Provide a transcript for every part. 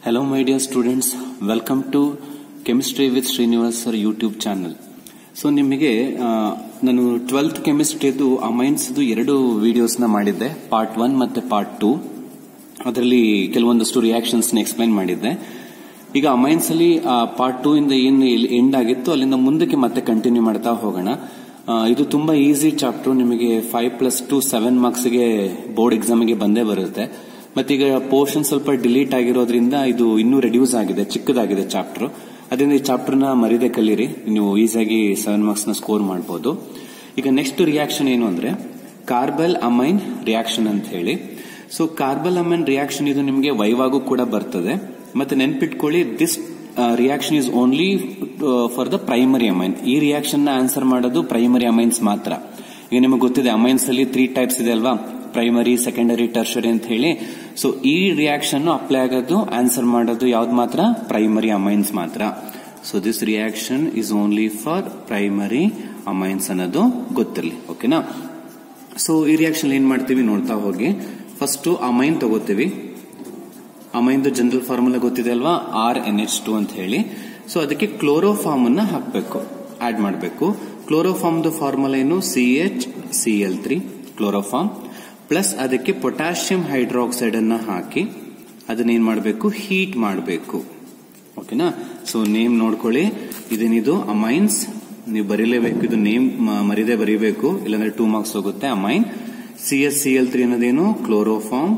Hello, my dear students. Welcome to Chemistry with Srinivas sir YouTube channel so ನಿಮಗೆ ಆ, ನಾನು twelfth ಕೆಮಿಸ್ಟ್ರಿದು ಅಮೈನ್ಸ್ದು ಎರಡು ವಿಡಿಯೋಸ್ನ ಮಾಡಿದ್ದೆ ಪಾರ್ಟ್ ಒನ್ ಮತ್ತೆ ಪಾರ್ಟ್ ಟೂ ಅದರಲ್ಲಿ ಕೆಲವೊಂದಷ್ಟು ರಿಯಾಕ್ಷನ್ಸ್ ಎಕ್ಸ್ಪ್ಲೈನ್ ಮಾಡಿದ್ದೆ ಈಗ ಅಮೈನ್ಸ್ ಅಲ್ಲಿ ಪಾರ್ಟ್ ಟೂ ಇಂದ ಏನು ಎಂಡ್ ಆಗಿತ್ತು ಅಲ್ಲಿಂದ ಮುಂದಕ್ಕೆ ಮತ್ತೆ ಕಂಟಿನ್ಯೂ ಮಾಡ್ತಾ ಹೋಗೋಣ ಆ, ಇದು ತುಂಬಾ ಈಸಿ ಚಾಪ್ಟರ್ ನಿಮಗೆ ಫೈವ್ ಪ್ಲಸ್ ಟು ಸೆವೆನ್ ಮಾರ್ಕ್ಸ್ಗೆ ಬೋರ್ಡ್ ಎಕ್ಸಾಮಿಗೆ ಬಂದೇ ಬರುತ್ತೆ ಮತ್ತೀಗ ಪೋರ್ಷನ್ ಸ್ವಲ್ಪ ಡಿಲೀಟ್ ಆಗಿರೋದ್ರಿಂದ ಇದು ಇನ್ನೂ ರೆಡ್ಯೂಸ್ ಆಗಿದೆ ಚಿಕ್ಕದಾಗಿದೆ ಚಾಪ್ಟರ್ ಅದರಿಂದ ಈ ಚಾಪ್ಟರ್ನ ಮರಿದೆ ಕಲೀರಿ ನೀವು ಈಸಿಯಾಗಿ ಸೆವೆನ್ ಮಾರ್ಕ್ಸ್ ನ ಸ್ಕೋರ್ ಮಾಡಬಹುದು ಈಗ ನೆಕ್ಸ್ಟ್ ರಿಯಾಕ್ಷನ್ ಏನು ಅಂದ್ರೆ ಕಾರ್ಬಲ್ ಅಮೈನ್ ರಿಯಾಕ್ಷನ್ ಅಂತ ಹೇಳಿ ಸೊ ಕಾರ್ಬಲ್ ಅಮೈನ್ ರಿಯಾಕ್ಷನ್ ಇದು ನಿಮಗೆ ವೈವಾಗೂ ಕೂಡ ಬರ್ತದೆ ಮತ್ತೆ ನೆನ್ಪಿಟ್ಕೊಳ್ಳಿ this reaction is only for the primary amine ಈ ರಿಯಾಕ್ಷನ್ ನ ಆನ್ಸರ್ ಮಾಡೋದು ಪ್ರೈಮರಿ ಅಮೈನ್ಸ್ ಮಾತ್ರ ಈಗ ನಿಮಗೆ ಗೊತ್ತಿದೆ ಅಮೈನ್ಸ್ ಅಲ್ಲಿ ತ್ರೀ ಟೈಪ್ಸ್ ಇದೆ ಅಲ್ವಾ ಪ್ರೈಮರಿ ಸೆಕೆಂಡರಿ ಟರ್ಷರಿ ಅಂತ ಹೇಳಿ ಸೊ ಈ ರಿಯಾಕ್ಷನ್ ಅಪ್ಲೈ ಆಗೋದು ಆನ್ಸರ್ ಮಾಡೋದು ಯಾವ್ದು ಮಾತ್ರ ಪ್ರೈಮರಿ ಅಮೈನ್ಸ್ ಮಾತ್ರ so this reaction is only for primary amines ಅನ್ನೋದು ಗೊತ್ತಿರಲಿ ಓಕೆನಾ ಸೊ ಈ ರಿಯಾಕ್ಷನ್ ಏನ್ ಮಾಡ್ತೀವಿ ನೋಡ್ತಾ ಹೋಗಿ ಫಸ್ಟ್ ಅಮೈನ್ ತಗೋತೀವಿ ಅಮೈನ್ದು ಜನರಲ್ ಫಾರ್ಮುಲಾ ಗೊತ್ತಿದೆ ಅಲ್ವಾ ಆರ್ ಎನ್ ಎಚ್ ಟು ಅಂತ ಹೇಳಿ ಸೊ ಅದಕ್ಕೆ ಕ್ಲೋರೋಫಾರ್ಮ್ ಅನ್ನ ಹಾಕಬೇಕು ಆಡ್ ಮಾಡಬೇಕು ಕ್ಲೋರೋಫಾರ್ಮ್ ಫಾರ್ಮುಲಾ ಏನು C H C L three chloroform plus ಅದಕ್ಕೆ ಪೊಟ್ಯಾಷಿಯಂ ಹೈಡ್ರಾಕ್ಸೈಡ್ ಅನ್ನ ಹಾಕಿ ಅದನ್ನೇನ್ ಮಾಡಬೇಕು ಹೀಟ್ ಮಾಡಬೇಕು ಓಕೆನಾ ಸೊ ನೇಮ್ ನೋಡ್ಕೊಳ್ಳಿ ಇದೇನಿದು ಅಮೈನ್ಸ್ ನೀವು ಬರೀಲೇಬೇಕು ಇದು ನೇಮ್ ಮರಿದೇ ಬರೀಬೇಕು ಇಲ್ಲಾಂದ್ರೆ ಟೂ ಮಾರ್ಕ್ಸ್ ಹೋಗುತ್ತೆ amine C S C L three ಅನ್ನೋದೇನು chloroform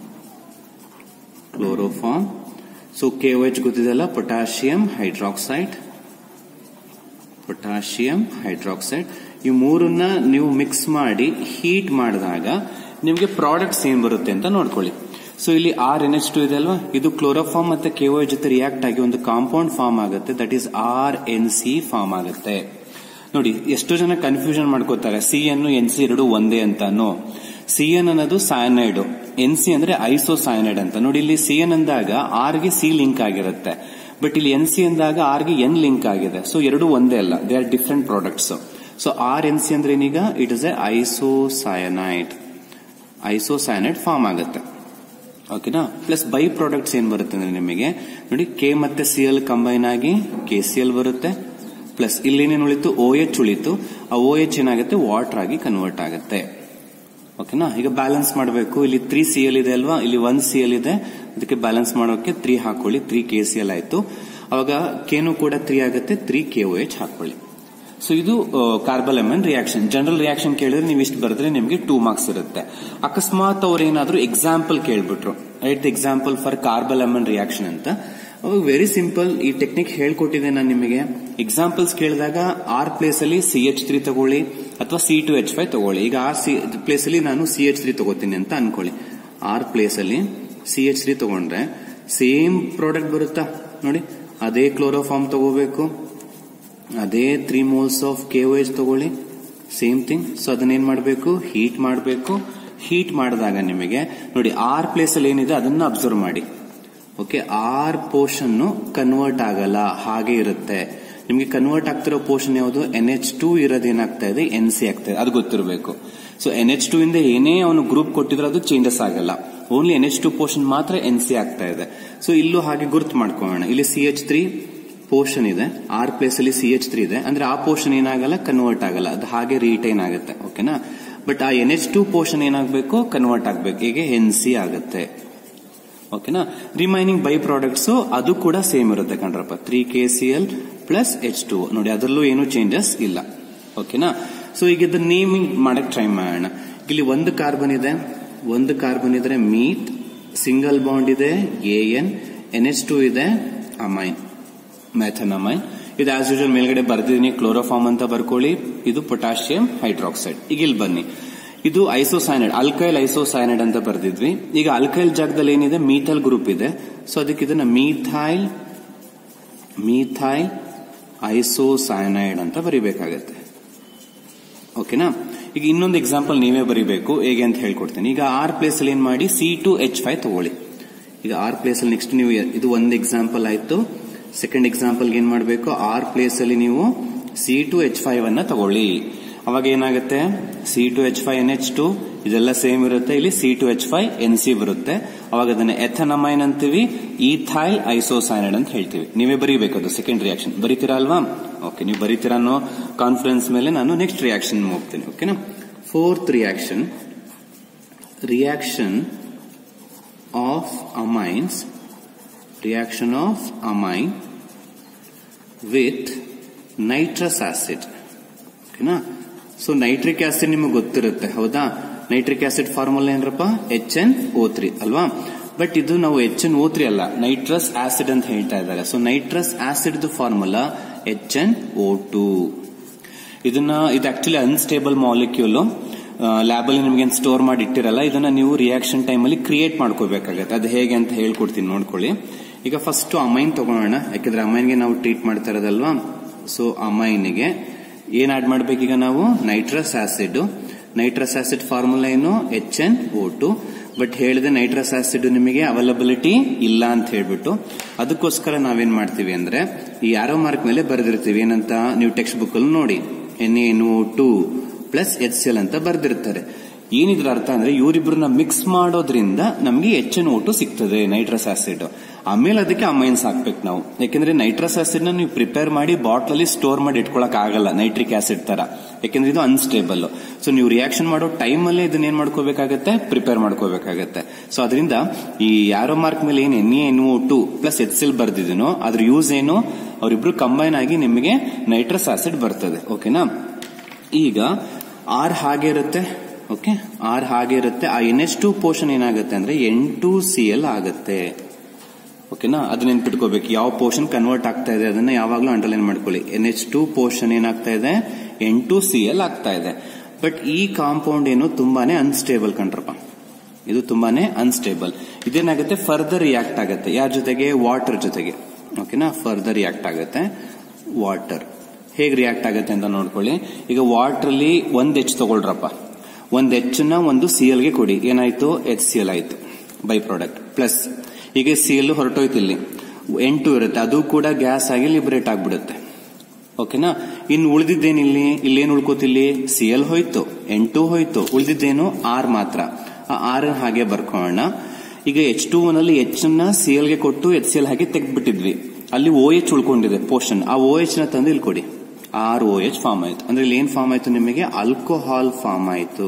chloroform so K H ಗೊತ್ತಿದೆಲ್ಲ ಪೊಟ್ಯಾಷಿಯಂ ಹೈಡ್ರಾಕ್ಸೈಡ್ ಪೊಟ್ಯಾಷಿಯಂ ಹೈಡ್ರಾಕ್ಸೈಡ್ ಈ ಮೂರನ್ನ ನೀವು ಮಿಕ್ಸ್ ಮಾಡಿ ಹೀಟ್ ಮಾಡಿದಾಗ ನಿಮಗೆ ಪ್ರಾಡಕ್ಟ್ಸ್ ಏನ್ ಬರುತ್ತೆ ಅಂತ ನೋಡ್ಕೊಳ್ಳಿ ಸೊ ಇಲ್ಲಿ ಆರ್ ಎನ್ ಎಚ್ ಟು ಇದೆ ಅಲ್ವಾ ಇದು ಕ್ಲೋರೋಫಾರ್ಮ್ ಮತ್ತೆ ಕೆಒ ಜೊತೆ ರಿಯಾಕ್ಟ್ ಆಗಿ ಒಂದು ಕಾಂಪೌಂಡ್ ಫಾರ್ಮ್ ಆಗುತ್ತೆ that is R N C form ಆಗುತ್ತೆ ನೋಡಿ ಎಷ್ಟು ಜನ ಕನ್ಫ್ಯೂಷನ್ ಮಾಡ್ಕೋತಾರೆ ಸಿ ಅನ್ನು ಎನ್ ಸಿ ಎರಡು ಒಂದೇ ಅಂತಾನು ಸಿ ಎನ್ ಅನ್ನೋದು ಸಯನೈಡ್ ಎನ್ ಸಿ ಅಂದ್ರೆ ಐಸೋ ಸಯನೈಡ್ ಅಂತ ನೋಡಿ ಇಲ್ಲಿ ಸಿ ಎನ್ ಅಂದಾಗ ಆರ್ ಗೆ ಸಿ ಲಿಂಕ್ ಆಗಿರುತ್ತೆ ಬಟ್ ಇಲ್ಲಿ ಎನ್ ಸಿ ಅಂದಾಗ ಆರ್ ಗೆ ಎನ್ ಲಿಂಕ್ ಆಗಿದೆ ಸೊ ಎರಡು ಒಂದೇ ಅಲ್ಲ they are different products so R N C ಅಂದ್ರೆ ಏನೀಗ it is a isocyanide isocyanide form ಆಗುತ್ತೆ ಓಕೆನಾ ಪ್ಲಸ್ ಬೈ ಪ್ರಾಡಕ್ಟ್ಸ್ ಏನ್ ಬರುತ್ತೆ ಅಂದ್ರೆ ನಿಮಗೆ ನೋಡಿ ಕೆ ಮತ್ತೆ ಸಿ ಎಲ್ ಕಂಬೈನ್ ಆಗಿ ಕೆ ಸಿ ಎಲ್ ಬರುತ್ತೆ ಪ್ಲಸ್ ಇಲ್ಲೇನೇನು ಉಳಿತು ಓ ಎಚ್ ಉಳಿತು ಆ ಓ ಎಚ್ ಏನಾಗುತ್ತೆ ವಾಟರ್ ಆಗಿ ಕನ್ವರ್ಟ್ ಆಗುತ್ತೆ ಓಕೆನಾ ಈಗ ಬ್ಯಾಲೆನ್ಸ್ ಮಾಡಬೇಕು ಇಲ್ಲಿ ತ್ರೀ ಸಿ ಎಲ್ ಇದೆ ಅಲ್ವಾ ಇಲ್ಲಿ ಒನ್ ಸಿ ಎಲ್ ಇದೆ ಅದಕ್ಕೆ ಬ್ಯಾಲೆನ್ಸ್ ಮಾಡೋಕೆ ತ್ರೀ ಹಾಕೊಳ್ಳಿ ತ್ರೀ ಕೆ ಸಿ ಎಲ್ ಆಯ್ತು ಅವಾಗ ಕೆನು ಕೂಡ ತ್ರೀ ಆಗುತ್ತೆ ತ್ರೀ ಕೆ ಓ ಎಚ್ ಹಾಕೊಳ್ಳಿ ಸೊ ಇದು carbylamine reaction general reaction ಕೇಳಿದ್ರೆ ನೀವು ಇಷ್ಟು ಬರೆದ್ರೆ ನಿಮಗೆ ಟೂ ಮಾರ್ಕ್ಸ್ ಇರುತ್ತೆ ಅಕಸ್ಮಾತ್ ಅವ್ರು ಏನಾದ್ರು ಎಕ್ಸಾಂಪಲ್ ಕೇಳ್ಬಿಟ್ರು right example for carbylamine reaction ಅಂತ ಅವಾಗ ವೆರಿ ಸಿಂಪಲ್ ಈ ಟೆಕ್ನಿಕ್ ಹೇಳ್ಕೊಟ್ಟಿದೆ ನಾನು ನಿಮಗೆ ಎಕ್ಸಾಂಪಲ್ಸ್ ಕೇಳಿದಾಗ ಆರ್ ಪ್ಲೇಸ್ ಅಲ್ಲಿ ಸಿ ಎಚ್ ತ್ರೀ ತಗೊಳ್ಳಿ ಅಥವಾ ಸಿ ಟು ಎಚ್ ಫೈವ್ ತಗೊಳ್ಳಿ ಈಗ ಆರ್ ಸಿ ಪ್ಲೇಸ್ ಅಲ್ಲಿ ನಾನು ಸಿ ಎಚ್ ತ್ರೀ ತಗೋತೀನಿ ಅಂತ ಅನ್ಕೊಳ್ಳಿ ಆರ್ ಪ್ಲೇಸ್ ಅಲ್ಲಿ ಸಿ ಎಚ್ ತ್ರೀ ತಗೊಂಡ್ರೆ ಸೇಮ್ ಪ್ರಾಡಕ್ಟ್ ಬರುತ್ತಾ ನೋಡಿ ಅದೇ ಕ್ಲೋರೋಫಾರ್ಮ್ ತಗೋಬೇಕು ಅದೇ three moles of K O H ತಗೊಳ್ಳಿ ಸೇಮ್ ಥಿಂಗ್ ಸೊ ಅದನ್ನೇನ್ ಮಾಡಬೇಕು ಹೀಟ್ ಮಾಡಬೇಕು ಹೀಟ್ ಮಾಡಿದಾಗ ನಿಮಗೆ ನೋಡಿ ಆರ್ ಪ್ಲೇಸ್ ಅಲ್ಲಿ ಏನಿದೆ ಅದನ್ನ ಅಬ್ಸರ್ವ್ ಮಾಡಿ ಓಕೆ ಆರ್ ಪೋರ್ಷನ್ ಕನ್ವರ್ಟ್ ಆಗಲ್ಲ ಹಾಗೆ ಇರುತ್ತೆ ನಿಮಗೆ ಕನ್ವರ್ಟ್ ಆಗ್ತಿರೋ ಪೋರ್ಷನ್ ಯಾವುದು ಎನ್ ಎಚ್ ಟೂ ಇರೋದು ಏನಾಗ್ತಾ ಇದೆ ಎನ್ ಸಿ ಆಗ್ತಾ ಇದೆ ಅದು ಗೊತ್ತಿರಬೇಕು ಸೊ ಎನ್ ಎಚ್ ಟೂ ಇಂದ ಏನೇ ಅವನು ಗ್ರೂಪ್ ಕೊಟ್ಟಿದ್ರೆ ಅದು ಚೇಂಜಸ್ ಆಗಲ್ಲ only N H two portion ಮಾತ್ರ ಎನ್ ಸಿ ಆಗ್ತಾ ಇದೆ ಸೊ ಇಲ್ಲೂ ಹಾಗೆ ಗುರ್ತು ಮಾಡ್ಕೊಳ್ಳೋಣ ಇಲ್ಲಿ ಸಿ ಎಚ್ ತ್ರೀ ಪೋರ್ಷನ್ ಇದೆ ಆರ್ ಪ್ಲೇಸ್ ಅಲ್ಲಿ ಸಿ ಎಚ್ ತ್ರೀ ಇದೆ ಅಂದ್ರೆ ಆ ಪೋರ್ಷನ್ ಏನಾಗಲ್ಲ ಕನ್ವರ್ಟ್ ಆಗಲ್ಲ ಅದು ಹಾಗೆ ರಿಟೈನ್ ಆಗುತ್ತೆ ಓಕೆನಾ ಬಟ್ ಆ ಎನ್ ಎಚ್ ಟು ಪೋರ್ಷನ್ ಏನಾಗಬೇಕು ಕನ್ವರ್ಟ್ ಆಗಬೇಕು ಹೀಗೆ ಎನ್ ಸಿ ಆಗುತ್ತೆ ಓಕೆನಾ ರಿಮೈನಿಂಗ್ ಬೈ ಪ್ರಾಡಕ್ಟ್ಸ್ ಅದು ಕೂಡ ಸೇಮ್ ಇರುತ್ತೆ ಕಣ್ರಪ್ಪ three K C L plus H two ನೋಡಿ ಅದರಲ್ಲೂ ಏನು ಚೇಂಜಸ್ ಇಲ್ಲ ಓಕೆನಾ ಸೊ ಈಗ ಇದ್ರ ನೇಮಿಂಗ್ ಮಾಡಕ್ ಟ್ರೈ ಮಾಡೋಣ ಇಲ್ಲಿ ಒಂದು ಕಾರ್ಬನ್ ಇದೆ ಒಂದು ಕಾರ್ಬನ್ ಇದ್ರೆ ಮೀಟ್ ಸಿಂಗಲ್ ಬಾಂಡ್ ಇದೆ a N N H two ಇದೆ ಅಮೈನ್ ಮೆಥನಮೈನ್ ಇದು ಆಸ್ ಯೂಶಲ್ ಮೇಲ್ಗಡೆ ಬರ್ದಿದ್ದೀನಿ ಕ್ಲೋರೋಫಾರ್ಮ್ ಅಂತ ಬರ್ಕೊಳ್ಳಿ ಇದು ಪೊಟ್ಯಾಷಿಯಂ ಹೈಡ್ರಾಕ್ಸೈಡ್ ಈಗ ಇಲ್ಲಿ ಬನ್ನಿ ಇದು ಐಸೋಸೈನೈಡ್ ಅಲ್ಕೈಲ್ ಐಸೋಸೈನೈಡ್ ಅಂತ ಬರ್ದಿದ್ವಿ ಈಗ ಅಲ್ಕೈಲ್ ಜಾಗದಲ್ಲಿ ಏನಿದೆ ಮೀಥೈಲ್ ಗ್ರೂಪ್ ಇದೆ ಸೊ ಅದಕ್ಕೆ ಇದನ್ನ ಮೀಥೈಲ್ ಮೀಥೈಲ್ ಐಸೋಸೈನೈಡ್ ಅಂತ ಬರಿಬೇಕಾಗತ್ತೆ ಓಕೆನಾ ಈಗ ಇನ್ನೊಂದು ಎಕ್ಸಾಂಪಲ್ ನೀವೇ ಬರಿಬೇಕು ಹೇಗೆ ಅಂತ ಹೇಳ್ಕೊಡ್ತೀನಿ ಈಗ ಆರ್ ಪ್ಲೇಸ್ ಅಲ್ಲಿ ಏನ್ ಮಾಡಿ ಸಿ ಟು ಎಚ್ ಫೈವ್ ತಗೊಳ್ಳಿ ಈಗ ಆರ್ ಪ್ಲೇಸ್ ಅಲ್ಲಿ ನೆಕ್ಸ್ಟ್ ನೀವು ಇದು ಒಂದು ಎಕ್ಸಾಂಪಲ್ ಆಯ್ತು ಸೆಕೆಂಡ್ ಎಕ್ಸಾಂಪಲ್ ಏನ್ ಮಾಡಬೇಕು ಆರ್ ಪ್ಲೇಸ್ ಅಲ್ಲಿ ನೀವು ಸಿ ಟು ಎಚ್ ಫೈವ್ ಅನ್ನ ತಗೊಳ್ಳಿ ಅವಾಗ ಏನಾಗುತ್ತೆ C two H five N H two ಇದೆಲ್ಲ ಸೇಮ್ ಇರುತ್ತೆ ಇಲ್ಲಿ C two H five N C ಬರುತ್ತೆ ಅವಾಗ ಅದನ್ನ ಎಥನಮೈನ್ ಅಂತೀವಿ ಈಥೈಲ್ ಐಸೋಸೈನೈಡ್ ಅಂತ ಹೇಳ್ತೀವಿ ನೀವೇ ಬರೀಬೇಕು ಅದು ಸೆಕೆಂಡ್ ರಿಯಾಕ್ಷನ್ ಬರೀತೀರಾ ಅಲ್ವಾ ಓಕೆ ನೀವು ಬರೀತೀರಾ ಅನ್ನೋ ಕಾನ್ಫಿಡೆನ್ಸ್ ಮೇಲೆ ನಾನು ನೆಕ್ಸ್ಟ್ ರಿಯಾಕ್ಷನ್ ಹೋಗ್ತೀನಿ ಓಕೆನಾ fourth reaction reaction of amines reaction of amine with nitrous acid ಓಕೆನಾ ಸೊ ನೈಟ್ರಿಕ್ ಆಸಿಡ್ ನಿಮಗೆ ಗೊತ್ತಿರುತ್ತೆ ಹೌದಾ ನೈಟ್ರಿಕ್ ಆಸಿಡ್ ಫಾರ್ಮುಲಾ ಏನ್ರಪ್ಪ ಎಚ್ ಎನ್ ಓ ತ್ರೀ ಅಲ್ವಾ ಬಟ್ ಇದು ನಾವು ಎಚ್ ಎನ್ ಓ ತ್ರೀ ಅಲ್ಲ ನೈಟ್ರಸ್ ಆಸಿಡ್ ಅಂತ ಹೇಳ್ತಾ ಇದ್ದಾರೆ so nitrous acid formula H N O two ಇದನ್ನ ಇದು ಆಕ್ಚುಲಿ ಅನ್ಸ್ಟೇಬಲ್ ಮಾಲಿಕ್ಯೂಲ್ ಲ್ಯಾಬ್ ಅಲ್ಲಿ ನಿಮ್ಗೆ ಸ್ಟೋರ್ ಮಾಡಿ ಇಟ್ಟಿರಲ್ಲ ಇದನ್ನ ನೀವು ರಿಯಾಕ್ಷನ್ ಟೈಮ್ ಅಲ್ಲಿ ಕ್ರಿಯೇಟ್ ಮಾಡ್ಕೋಬೇಕಾಗತ್ತೆ ಅದು ಹೇಗೆ ಅಂತ ಹೇಳ್ಕೊಡ್ತೀನಿ ನೋಡ್ಕೊಳ್ಳಿ ಈಗ ಫಸ್ಟ್ ಅಮೈನ್ ತಗೊಳ್ಳೋಣ ಯಾಕಂದ್ರೆ ಅಮೈನ್ಗೆ ನಾವು ಟ್ರೀಟ್ ಮಾಡ್ತಾ ಇರೋದಲ್ವಾ ಸೊ ಅಮೈನ್ಗೆ ಏನ್ ಆಡ್ ಮಾಡ್ಬೇಕೀಗ ನಾವು nitrous acid nitrous acid formula ಏನು H N O two but ಹೇಳಿದೆ ನೈಟ್ರಸ್ ಆಸಿಡ್ ನಿಮಗೆ ಅವೈಲಬಿಲಿಟಿ ಇಲ್ಲ ಅಂತ ಹೇಳ್ಬಿಟ್ಟು ಅದಕ್ಕೋಸ್ಕರ ನಾವೇನ್ ಮಾಡ್ತೀವಿ ಅಂದ್ರೆ ಈ ಯಾರೋ ಮಾರ್ಕ್ ಮೇಲೆ ಬರೆದಿರ್ತೀವಿ ಏನಂತ ನೀವು ಟೆಕ್ಸ್ಟ್ ಬುಕ್ ಅಲ್ಲಿ ನೋಡಿ N N O two plus H C L ಅಂತ ಬರ್ದಿರ್ತಾರೆ ಏನಿದ್ರ ಅರ್ಥ ಅಂದ್ರೆ ಇವರಿಬ್ರನ್ನ ಮಿಕ್ಸ್ ಮಾಡೋದ್ರಿಂದ ನಮಗೆ ಎಚ್ ಎನ್ ಓಟು ಸಿಗ್ತದೆ ನೈಟ್ರಸ್ ಆಸಿಡ್ ಆಮೇಲೆ ಅದಕ್ಕೆ ಅಮೈನ್ಸ್ ಹಾಕ್ಬೇಕು ನಾವು ಯಾಕಂದ್ರೆ ನೈಟ್ರಸ್ ಆಸಿಡ್ ನ ನೀವು ಪ್ರಿಪೇರ್ ಮಾಡಿ ಬಾಟ್ಲ್ ಅಲ್ಲಿ ಸ್ಟೋರ್ ಮಾಡಿ ಇಟ್ಕೊಳಕ್ ಆಗಲ್ಲ ನೈಟ್ರಿಕ್ ಆಸಿಡ್ ತರ ಯಾಕಂದ್ರೆ ಇದು ಅನ್ಸ್ಟೇಬಲ್ ಸೊ ನೀವು ರಿಯಾಕ್ಷನ್ ಮಾಡೋ ಟೈಮ್ ಅಲ್ಲೇ ಇದನ್ನ ಏನ್ ಮಾಡ್ಕೋಬೇಕಾಗತ್ತೆ ಪ್ರಿಪೇರ್ ಮಾಡ್ಕೋಬೇಕಾಗತ್ತೆ ಸೊ ಅದರಿಂದ ಈ ಯಾರೋ ಮಾರ್ಕ್ ಮೇಲೆ ಏನ್ N N O two plus H L ಬರ್ದಿದ್ದೀನೋ ಅದ್ರ ಯೂಸ್ ಏನು ಅವರಿಬ್ರು ಕಂಬೈನ್ ಆಗಿ ನಿಮಗೆ ನೈಟ್ರಸ್ ಆಸಿಡ್ ಬರ್ತದೆ ಓಕೆನಾ ಈಗ ಆರ್ ಹಾಗೆ ಇರುತ್ತೆ ಓಕೆ ಆರ್ ಹಾಗೆ ಇರುತ್ತೆ ಆ ಎನ್ ಎಚ್ ಟು ಪೋರ್ಷನ್ ಏನಾಗುತ್ತೆ ಅಂದ್ರೆ ಎನ್ ಟು ಸಿ ಎಲ್ ಆಗುತ್ತೆ ಓಕೆನಾ ಅದನ್ನ ನೆನ್ಪಿಟ್ಕೋಬೇಕು ಯಾವ ಪೋರ್ಷನ್ ಕನ್ವರ್ಟ್ ಆಗ್ತಾ ಇದೆ ಅದನ್ನ ಯಾವಾಗ್ಲೂ ಅಂಡರ್ಲೈನ್ ಮಾಡ್ಕೊಳ್ಳಿ ಎನ್ ಎಚ್ ಟು ಪೋರ್ಷನ್ ಏನಾಗ್ತಾ ಇದೆ ಎನ್ ಟು ಸಿ ಎಲ್ ಆಗ್ತಾ ಇದೆ ಬಟ್ ಈ ಕಾಂಪೌಂಡ್ ಏನು ತುಂಬಾನೇ ಅನ್ಸ್ಟೇಬಲ್ ಕಣ್ರಪ್ಪ ಇದು ತುಂಬಾನೇ ಅನ್ಸ್ಟೇಬಲ್ ಇದೇನಾಗುತ್ತೆ ಫರ್ದರ್ ರಿಯಾಕ್ಟ್ ಆಗುತ್ತೆ ಯಾರ ಜೊತೆಗೆ ವಾಟರ್ ಜೊತೆಗೆ ಓಕೆನಾ ಫರ್ದರ್ ರಿಯಾಕ್ಟ್ ಆಗುತ್ತೆ ವಾಟರ್ ಹೇಗೆ ರಿಯಾಕ್ಟ್ ಆಗುತ್ತೆ ಅಂತ ನೋಡ್ಕೊಳ್ಳಿ ಈಗ ವಾಟರ್ ಅಲ್ಲಿ ಒಂದ್ ಎಚ್ ತಗೊಳ್ರಪ್ಪ ಒಂದ್ ಎಚ್ ನ ಒಂದು ಸಿ ಎಲ್ ಗೆ ಕೊಡಿ ಏನಾಯ್ತು ಎಚ್ ಸಿ ಎಲ್ ಆಯ್ತು ಬೈ ಪ್ರಾಡಕ್ಟ್ ಪ್ಲಸ್ ಈಗ ಸಿ ಎಲ್ ಹೊರಟೋಯ್ತು ಇಲ್ಲಿ ಎಂಟು ಇರುತ್ತೆ ಅದು ಕೂಡ ಗ್ಯಾಸ್ ಆಗಿ ಲಿಬರೇಟ್ ಆಗ್ಬಿಡುತ್ತೆ ಓಕೆನಾ ಇನ್ನು ಉಳಿದಿದ್ದೇನಿಲ್ಲಿ ಇಲ್ಲೇನು ಉಳ್ಕೋತಿಲ್ಲಿ ಸಿ ಎಲ್ ಹೋಯ್ತು ಎಂಟು ಹೋಯ್ತು ಉಳಿದಿದ್ದೇನು ಆರ್ ಮಾತ್ರ ಆ ಆರ್ ಹಾಗೆ ಬರ್ಕೋಣ ಈಗ ಎಚ್ ಟು ನಲ್ಲಿ ಎಚ್ ನ ಸಿ ಎಲ್ ಗೆ ಕೊಟ್ಟು ಎಚ್ ಸಿ ಎಲ್ ಹಾಗೆ ತೆಗೆದ್ಬಿಟ್ಟಿದ್ವಿ ಅಲ್ಲಿ ಓ ಎಚ್ ಉಳ್ಕೊಂಡಿದೆ ಪೋರ್ಷನ್ ಆ ಓ ಎಚ್ ನ ತಂದು ಇಲ್ಲಿ ಕೊಡಿ ಆರ್ ಓ ಎಚ್ ಫಾರ್ಮ್ ಆಯ್ತು ಅಂದ್ರೆ ಇಲ್ಲಿ ಏನ್ ಫಾರ್ಮ್ ಆಯ್ತು ನಿಮಗೆ ಆಲ್ಕೋಹಾಲ್ ಫಾರ್ಮ್ ಆಯ್ತು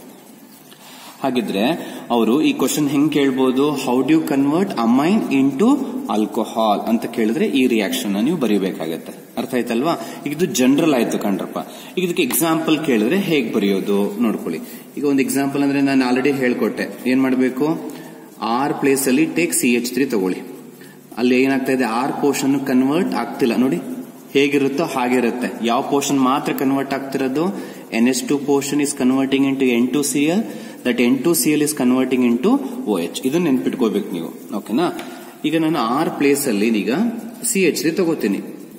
ಹಾಗಿದ್ರೆ ಅವರು ಈ ಕ್ವಶನ್ ಹೆಂಗ್ ಕೇಳ್ಬೋದು how do convert amine into alcohol ಅಂತ ಕೇಳಿದ್ರೆ ಈ ರಿಯಾಕ್ಷನ್ ನೀವು ಬರೀಬೇಕಾಗತ್ತೆ ಅರ್ಥ ಆಯ್ತಲ್ವಾ ಈಗ ಇದು ಜನರಲ್ ಆಯ್ತು ಕಣ್ರಪ್ಪ ಈಗ ಇದಕ್ಕೆ ಎಕ್ಸಾಂಪಲ್ ಕೇಳಿದ್ರೆ ಹೇಗ್ ಬರೆಯೋದು ನೋಡ್ಕೊಳ್ಳಿ ಈಗ ಒಂದು ಎಕ್ಸಾಂಪಲ್ ಅಂದ್ರೆ ನಾನು ಆಲ್ರೆಡಿ ಹೇಳ್ಕೊಟ್ಟೆ ಏನ್ ಮಾಡಬೇಕು ಆರ್ ಪ್ಲೇಸ್ ಅಲ್ಲಿ ಟೇಕ್ ಸಿ ಎಚ್ ತ್ರೀ ತಗೊಳ್ಳಿ ಅಲ್ಲಿ ಏನಾಗ್ತಾ ಇದೆ ಆರ್ ಪೋರ್ಷನ್ ಕನ್ವರ್ಟ್ ಆಗ್ತಿಲ್ಲ ನೋಡಿ ಹೇಗಿರುತ್ತೋ ಹಾಗಿರುತ್ತೆ ಯಾವ ಪೋರ್ಷನ್ ಮಾತ್ರ ಕನ್ವರ್ಟ್ ಆಗ್ತಿರೋದು N S two portion is converting into N two C L that N two C L is converting into O H ಇದನ್ನ ನೆನ್ಪಿಟ್ಕೋಬೇಕು ನೀವು ಓಕೆನಾ ಈಗ ನಾನು ಆರ್ ಪ್ಲೇಸ್ ಅಲ್ಲಿ ಈಗ ಸಿ ಎಚ್ ತ್ರೀ ತಗೋತೀನಿ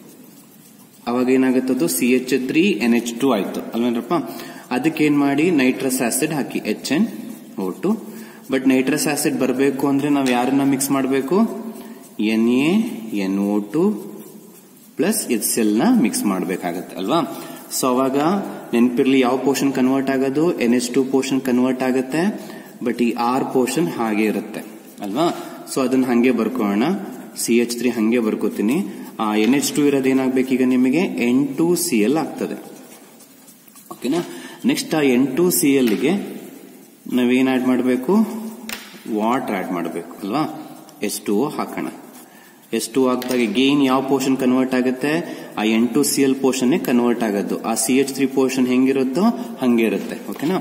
ಅವಾಗ ಏನಾಗುತ್ತದು C H three N H two ಆಯ್ತು ಅಲ್ವೇನ್ರಪ್ಪ ಅದಕ್ಕೆ ಏನ್ ಮಾಡಿ ನೈಟ್ರಸ್ ಆಸಿಡ್ ಹಾಕಿ H N O two but nitrous acid ಬರಬೇಕು ಅಂದ್ರೆ ನಾವು ಯಾರನ್ನ ಮಿಕ್ಸ್ ಮಾಡಬೇಕು N A N O two plus H L ನ ಮಿಕ್ಸ್ ಮಾಡಬೇಕಾಗತ್ತೆ ಅಲ್ವಾ ಸೊ ಅವಾಗ ನೆನಪಿರ್ಲಿ ಯಾವ ಪೋರ್ಷನ್ ಕನ್ವರ್ಟ್ ಆಗೋದು N H two portion convert ಆಗುತ್ತೆ ಬಟ್ ಈ ಆರ್ ಪೋರ್ಷನ್ ಹಾಗೆ ಇರುತ್ತೆ ಅಲ್ವಾ ಸೊ ಅದನ್ನ ಹಂಗೆ ಬರ್ಕೋಣ ಸಿ ಎಚ್ ತ್ರೀ ಹಂಗೆ ಬರ್ಕೋತೀನಿ ಆ ಎನ್ ಎಚ್ ಟು ಇರೋದು ಏನಾಗ್ಬೇಕೀಗ ನಿಮಗೆ ಎನ್ ಟು ಸಿ ಎಲ್ ಆಗ್ತದೆ ಓಕೆನಾ ನೆಕ್ಸ್ಟ್ ಆ ಎನ್ ಟು ಸಿ ಎಲ್ಗೆ ನಾವೇನ್ ಆಡ್ ಮಾಡಬೇಕು ವಾಟರ್ ಆಡ್ ಮಾಡಬೇಕು ಅಲ್ವಾ ಎಸ್ ಟು ಹಾಕೋಣ ಎಸ್ ಟು ಆಗ್ದಾಗ ಗೇನ್ ಯಾವ ಪೋರ್ಷನ್ ಕನ್ವರ್ಟ್ ಆಗುತ್ತೆ ಆ N two C L portion convert ಆಗೋದು ಆ ಸಿ ಎಚ್ ತ್ರೀ ಪೋರ್ಷನ್ ಹೆಂಗಿರುತ್ತೋ ಹಂಗೆ ಇರುತ್ತೆ ಓಕೆನಾ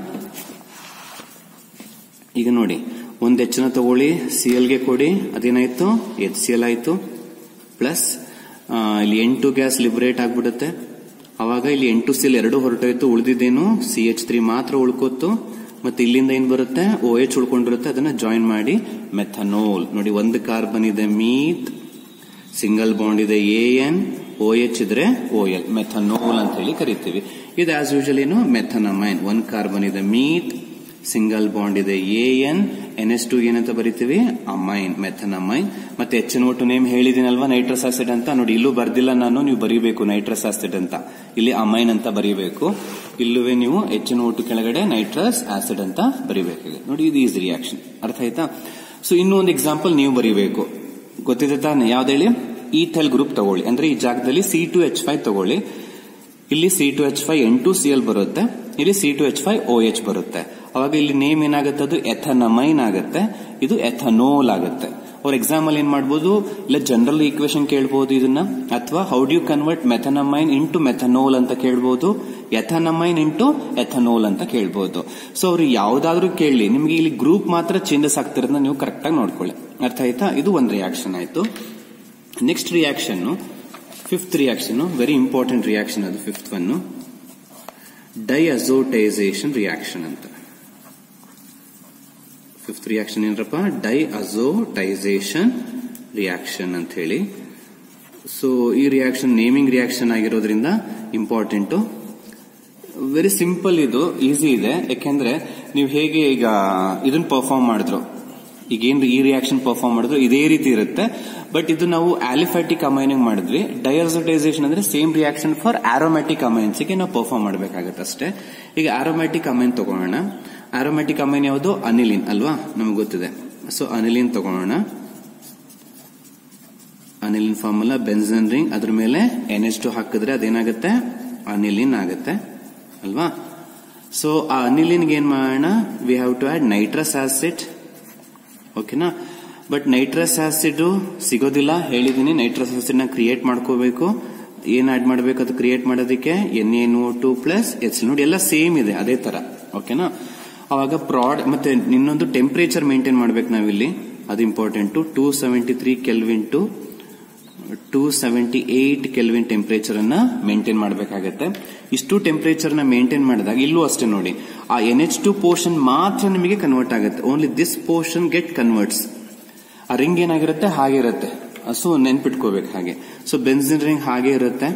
ಈಗ ನೋಡಿ ಒಂದ್ ಎಚ್ ನ ತಗೊಳ್ಳಿ ಸಿ ಎಲ್ ಗೆ ಕೊಡಿ ಅದೇನಾಯ್ತು ಎಚ್ ಸಿ ಎಲ್ ಆಯ್ತು ಪ್ಲಸ್ ಇಲ್ಲಿ ಎಂಟು ಗ್ಯಾಸ್ ಲಿಬರೇಟ್ ಆಗ್ಬಿಡುತ್ತೆ ಅವಾಗ ಇಲ್ಲಿ ಎಂಟು ಸಿ ಎಲ್ ಎರಡು ಹೊರಟೋಯ್ತು ಉಳಿದಿದ್ದೇನು ಸಿ ಎಚ್ ತ್ರೀ ಮಾತ್ರ ಉಳ್ಕೋತು ಮತ್ತೆ ಇಲ್ಲಿಂದ ಏನ್ ಬರುತ್ತೆ ಓ ಎಚ್ ಉಳ್ಕೊಂಡಿರುತ್ತೆ ಅದನ್ನ ಜಾಯಿನ್ ಮಾಡಿ ಮೆಥನೋಲ್ ನೋಡಿ ಒಂದು ಕಾರ್ಬನ್ ಇದೆ ಮೀತ್ ಸಿಂಗಲ್ ಬಾಂಡ್ ಇದೆ ಎ ಎನ್ ಓ ಎಚ್ ಇದ್ರೆ ಓ ಎಲ್ ಮೆಥನೋಲ್ ಅಂತ ಹೇಳಿ ಕರಿತೀವಿ ಇದು ಆಸ್ ಯೂಶಲ್ ಏನು ಮೆಥನಮೈನ್ ಒಂದ್ ಕಾರ್ಬನ್ ಇದೆ ಮೀತ್ ಸಿಂಗಲ್ ಬಾಂಡ್ ಇದೆ a N N S two ಏನಂತ ಬರಿತೀವಿ ಅಮೈನ್ ಮೆಥನಮೈನ್ ಮತ್ತೆ ಎಚ್ ಎನ್ ಒಟ್ಟು ನೇಮ್ ಹೇಳಿದಿನಲ್ವಾ ನೈಟ್ರಸ್ ಆಸಿಡ್ ಅಂತ ನೋಡಿ ಇಲ್ಲೂ ಬರ್ದಿಲ್ಲ ನಾನು ನೀವು ಬರೀಬೇಕು ನೈಟ್ರಸ್ ಆಸಿಡ್ ಅಂತ ಇಲ್ಲಿ ಅಮೈನ್ ಅಂತ ಬರೀಬೇಕು ಇಲ್ಲುವೆ ನೀವು ಎಚ್ ಎನ್ ಒಟ್ಟು ಕೆಳಗಡೆ ನೈಟ್ರಸ್ ಆಸಿಡ್ ಅಂತ ಬರೀಬೇಕಾಗಿದೆ ನೋಡಿ ಇದು ಈಸ್ ರಿಯಾಕ್ಷನ್ ಅರ್ಥ ಆಯ್ತಾ ಸೊ ಇನ್ನೂ ಒಂದು ಎಕ್ಸಾಂಪಲ್ ನೀವು ಬರೀಬೇಕು ಗೊತ್ತಿದೆ ತಾನೆ ಯಾವ್ದೇಳಿ ಈಥೆಲ್ ಗ್ರೂಪ್ ತಗೊಳ್ಳಿ ಅಂದ್ರೆ ಈ ಜಾಗದಲ್ಲಿ ಸಿ ಟು ಎಚ್ ಫೈವ್ ತಗೊಳ್ಳಿ ಇಲ್ಲಿ C two H five N two C L ಬರುತ್ತೆ ಇಲ್ಲಿ C two H five O H ಬರುತ್ತೆ ಅವಾಗ ಇಲ್ಲಿ ನೇಮ್ ಏನಾಗುತ್ತೆ ಅದು ಎಥನಮೈನ್ ಆಗುತ್ತೆ ಇದು ಎಥನೋಲ್ ಆಗುತ್ತೆ ಅವ್ರ ಎಕ್ಸಾಮ್ ಅಲ್ಲಿ ಏನ್ ಮಾಡ್ಬೋದು ಇಲ್ಲ ಜನರಲ್ ಈಕ್ವೇಶನ್ ಕೇಳ್ಬೋದು ಇದನ್ನ ಅಥವಾ how do you convert methanamine into methanol ಅಂತ ಕೇಳ್ಬೋದು ಎಥನಮೈನ್ ಇಂಟು ಎಥನೋಲ್ ಅಂತ ಕೇಳ್ಬೋದು ಸೊ ಅವ್ರು ಯಾವ್ದಾದ್ರು ಕೇಳಿ ನಿಮ್ಗೆ ಇಲ್ಲಿ ಗ್ರೂಪ್ ಮಾತ್ರ ಚೇಂಜಸ್ ಆಗ್ತಿರೋದನ್ನ ನೀವು ಕರೆಕ್ಟ್ ಆಗಿ ನೋಡ್ಕೊಳ್ಳಿ ಅರ್ಥ ಆಯ್ತಾ ಇದು ಒಂದು ರಿಯಾಕ್ಷನ್ ಆಯ್ತು next reaction fifth reaction very important reaction ಅದು ಫಿಫ್ತ್ ಒನ್ ಡೈಅಜೋಟೈಸೇಷನ್ ರಿಯಾಕ್ಷನ್ ಅಂತ ಫಿಫ್ತ್ ರಿಯಾಕ್ಷನ್ ಏನರಪ್ಪ ಡೈಅಜೋಟೈಸೇಷನ್ ರಿಯಾಕ್ಷನ್ ಅಂತ ಹೇಳಿ ಸೊ ಈ ರಿಯಾಕ್ಷನ್ ನೇಮಿಂಗ್ ರಿಯಾಕ್ಷನ್ ಆಗಿರೋದ್ರಿಂದ ಇಂಪಾರ್ಟೆಂಟ್ ವೆರಿ ಸಿಂಪಲ್ ಇದು ಈಸಿ ಇದೆ ಯಾಕೆಂದ್ರೆ ನೀವು ಹೇಗೆ ಈಗ ಇದನ್ನ ಪರ್ಫಾರ್ಮ್ ಮಾಡಿದ್ರು ಈಗ ಏನ್ ಈ ರಿಯಾಕ್ಷನ್ ಪರ್ಫಾರ್ಮ್ ಮಾಡಿದ್ರು ಇದೇ ರೀತಿ ಇರುತ್ತೆ ಬಟ್ ಇದು ನಾವು ಆಲಿಫ್ಯಾಟಿಕ್ ಅಮೈನಿಂಗ್ ಮಾಡಿದ್ವಿ ಡೈಅರ್ಸಟೈಸೇಷನ್ ಅಂದ್ರೆ same reaction for aromatic amines ಗೆ ನಾವು ಪರ್ಫಾರ್ಮ್ ಮಾಡಬೇಕಾಗತ್ತೆ ಅಷ್ಟೇ ಈಗ ಆರೋಮ್ಯಾಟಿಕ್ ಅಮೈನ್ ತಗೊಳ್ಳೋಣ ಆರೋಮ್ಯಾಟಿಕ್ ಅಮೈನ್ ಯಾವುದು ಅನಿಲಿನ್ ಅಲ್ವಾ ನಮ್ಗೆ ಗೊತ್ತಿದೆ ಸೊ ಅನಿಲಿನ್ ತಗೊಳ್ಳೋಣ ಅನಿಲಿನ್ ಫಾರ್ಮುಲಾ ಬೆನ್ಸನ್ ರಿಂಗ್ ಅದ್ರ ಮೇಲೆ ಎನ್ ಎಚ್ ಟು ಹಾಕಿದ್ರೆ ಅದೇನಾಗುತ್ತೆ ಅನಿಲಿನ್ ಆಗುತ್ತೆ ಅಲ್ವಾ ಸೊ ಆ ಅನಿಲಿನ್ಗೆ ಏನ್ ಮಾಡೋಣ we have to add nitrous acid ಓಕೆನಾ ಬಟ್ ನೈಟ್ರಸ್ ಆಸಿಡ್ ಸಿಗೋದಿಲ್ಲ ಹೇಳಿದೀನಿ ನೈಟ್ರಸ್ ಆಸಿಡ್ ನ ಕ್ರಿಯೇಟ್ ಮಾಡ್ಕೋಬೇಕು ಏನ್ ಆಡ್ ಮಾಡಬೇಕು ಅದು ಕ್ರಿಯೇಟ್ ಮಾಡೋದಕ್ಕೆ N N O two plus H ನೋಡಿ ಎಲ್ಲ ಸೇಮ್ ಇದೆ ಅದೇ ತರ ಓಕೆನಾ ಅವಾಗ ಪ್ರಾಡ್ ಮತ್ತೆ ಇನ್ನೊಂದು ಟೆಂಪರೇಚರ್ ಮೇಂಟೈನ್ ಮಾಡ್ಬೇಕು ನಾವಿಲ್ಲಿ ಅದು important two seventy three kelvin to two seventy eight kelvin temperature ಅನ್ನ ಮೇಂಟೈನ್ ಮಾಡಬೇಕಾಗತ್ತೆ ಇಷ್ಟು ಟೆಂಪರೇಚರ್ ನ ಮೇಂಟೈನ್ ಮಾಡಿದಾಗ ಇಲ್ಲೂ ಅಷ್ಟೇ ನೋಡಿ ಆ ಎನ್ ಎಚ್ ಟು ಪೋರ್ಷನ್ ಮಾತ್ರ ನಿಮಗೆ ಕನ್ವರ್ಟ್ ಆಗುತ್ತೆ only this portion get converts ಆ ರಿಂಗ್ ಏನಾಗಿರುತ್ತೆ ಹಾಗೆ ಇರುತ್ತೆ ಸೊ ನೆನ್ಪಿಟ್ಕೋಬೇಕು ಹಾಗೆ ಸೊ ಬೆನ್ಸಿನ್ ರಿಂಗ್ ಹಾಗೆ ಇರುತ್ತೆ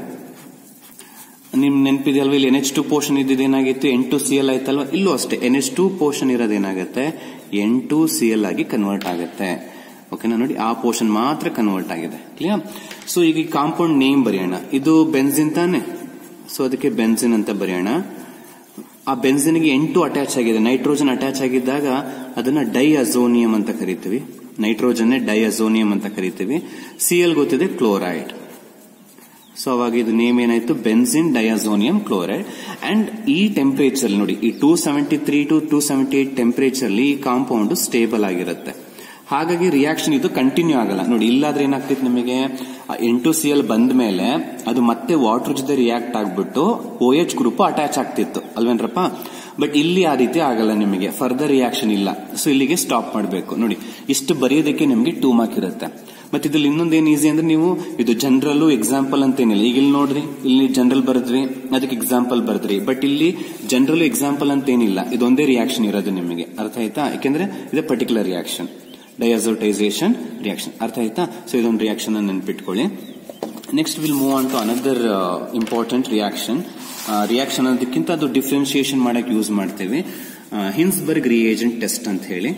ನಿಮ್ ನೆನಪಿದೆಯಲ್ವಾ ಇಲ್ಲಿ ಎನ್ ಎಚ್ ಟು ಪೋರ್ಷನ್ ಇದ್ದಿದ್ದು ಏನಾಗಿತ್ತು ಎನ್ ಟು ಸಿ ಎಲ್ ಆಯ್ತಲ್ವಾ ಇಲ್ಲೂ ಅಷ್ಟೇ ಎನ್ ಎಚ್ ಟು ಪೋರ್ಷನ್ ಇರೋದೇನಾಗುತ್ತೆ ಎನ್ ಟು ಸಿ ಎಲ್ ಆಗಿ ಕನ್ವರ್ಟ್ ಆಗುತ್ತೆ ಓಕೆನಾ ನೋಡಿ ಆ ಪೋರ್ಷನ್ ಮಾತ್ರ ಕನ್ವರ್ಟ್ ಆಗಿದೆ ಕ್ಲಿಯರ್ ಸೊ ಈಗ ಈ ಕಾಂಪೌಂಡ್ ನೇಮ್ ಬರೆಯೋಣ ಇದು ಬೆನ್ಸಿನ್ ತಾನೆ ಸೊ ಅದಕ್ಕೆ ಬೆನ್ಸಿನ್ ಅಂತ ಬರೆಯೋಣ ಆ ಬೆನ್ಸಿನ್ಗೆ ಎಂಟು ಅಟ್ಯಾಚ್ ಆಗಿದೆ ನೈಟ್ರೋಜನ್ ಅಟ್ಯಾಚ್ ಆಗಿದ್ದಾಗ ಅದನ್ನ ಡೈ ಅಜೋನಿಯಂ ಅಂತ ಕರಿತೀವಿ ನೈಟ್ರೋಜನ್ ಡೈ ಅಜೋನಿಯಂ ಅಂತ ಕರಿತೀವಿ ಸಿ ಎಲ್ ಗೊತ್ತಿದೆ ಕ್ಲೋರೈಡ್ ಸೊ ಅವಾಗ ಇದು ನೇಮ್ ಏನಾಯ್ತು ಬೆನ್ಸಿನ್ ಡಯಾಸೋನಿಯಂ ಕ್ಲೋರೈಡ್ ಅಂಡ್ ಈ ಟೆಂಪರೇಚರ್ ನೋಡಿ ಈ two seventy three to two seventy eight temperature ಈ ಕಾಂಪೌಂಡ್ ಸ್ಟೇಬಲ್ ಆಗಿರುತ್ತೆ ಹಾಗಾಗಿ ರಿಯಾಕ್ಷನ್ ಇದು ಕಂಟಿನ್ಯೂ ಆಗಲ್ಲ ನೋಡಿ ಇಲ್ಲಾದ್ರೆ ಏನಾಗ್ತಿತ್ತು ನಿಮಗೆ ಎಂಟು ಸಿ ಎಲ್ ಬಂದ ಮೇಲೆ ಅದು ಮತ್ತೆ ವಾಟರ್ ಜೊತೆ ರಿಯಾಕ್ಟ್ ಆಗ್ಬಿಟ್ಟು ಓ ಎಚ್ ಗ್ರೂಪ್ ಅಟ್ಯಾಚ್ ಆಗ್ತಿತ್ತು ಅಲ್ವೇನ್ರಪ್ಪ ಬಟ್ ಇಲ್ಲಿ ಆ ರೀತಿ ಆಗಲ್ಲ ನಿಮಗೆ ಫರ್ದರ್ ರಿಯಾಕ್ಷನ್ ಇಲ್ಲ ಸೊ ಇಲ್ಲಿಗೆ ಸ್ಟಾಪ್ ಮಾಡಬೇಕು ನೋಡಿ ಇಷ್ಟು ಬರೆಯೋದಕ್ಕೆ ನಿಮಗೆ ಟೂ ಮಾರ್ಕ್ ಇರುತ್ತೆ ಮತ್ತೆ ಇದ್ರಲ್ಲಿ ಇನ್ನೊಂದೇನು ಈಸಿ ಅಂದ್ರೆ ನೀವು ಇದು ಜನರಲ್ ಎಕ್ಸಾಂಪಲ್ ಅಂತ ಏನಿಲ್ಲ ಈಗ ಇಲ್ಲಿ ನೋಡ್ರಿ ಇಲ್ಲಿ ಜನರಲ್ ಬರೆದ್ರಿ ಅದಕ್ಕೆ ಎಕ್ಸಾಂಪಲ್ ಬರೆದ್ರಿ ಬಟ್ ಇಲ್ಲಿ ಜನರಲ್ ಎಕ್ಸಾಂಪಲ್ ಅಂತ ಏನಿಲ್ಲ ಇದೊಂದೇ ರಿಯಾಕ್ಷನ್ ಇರೋದು ನಿಮಗೆ ಅರ್ಥ ಆಯ್ತಾ ಯಾಕೆಂದ್ರೆ ಇದು ಪರ್ಟಿಕ್ಯುಲರ್ ರಿಯಾಕ್ಷನ್ ಡಯಾಸೋಟೈಸೇಷನ್ ರಿಯಾಕ್ಷನ್ ಅರ್ಥ ಆಯ್ತಾ ಸೊ ಇದೊಂದು ರಿಯಾಕ್ಷನ್ ನೆನ್ಪಿಟ್ಕೊಳ್ಳಿ next will move on to another important reaction reaction ಅದಕ್ಕಿಂತ ಅದು ಡಿಫ್ರೆನ್ಶಿಯೇಷನ್ ಮಾಡಕ್ ಯೂಸ್ ಮಾಡ್ತೇವೆ ಹಿನ್ಸ್ಬರ್ಗ್ ರಿಯೇಜೆಂಟ್ ಟೆಸ್ಟ್ ಅಂತ ಹೇಳಿ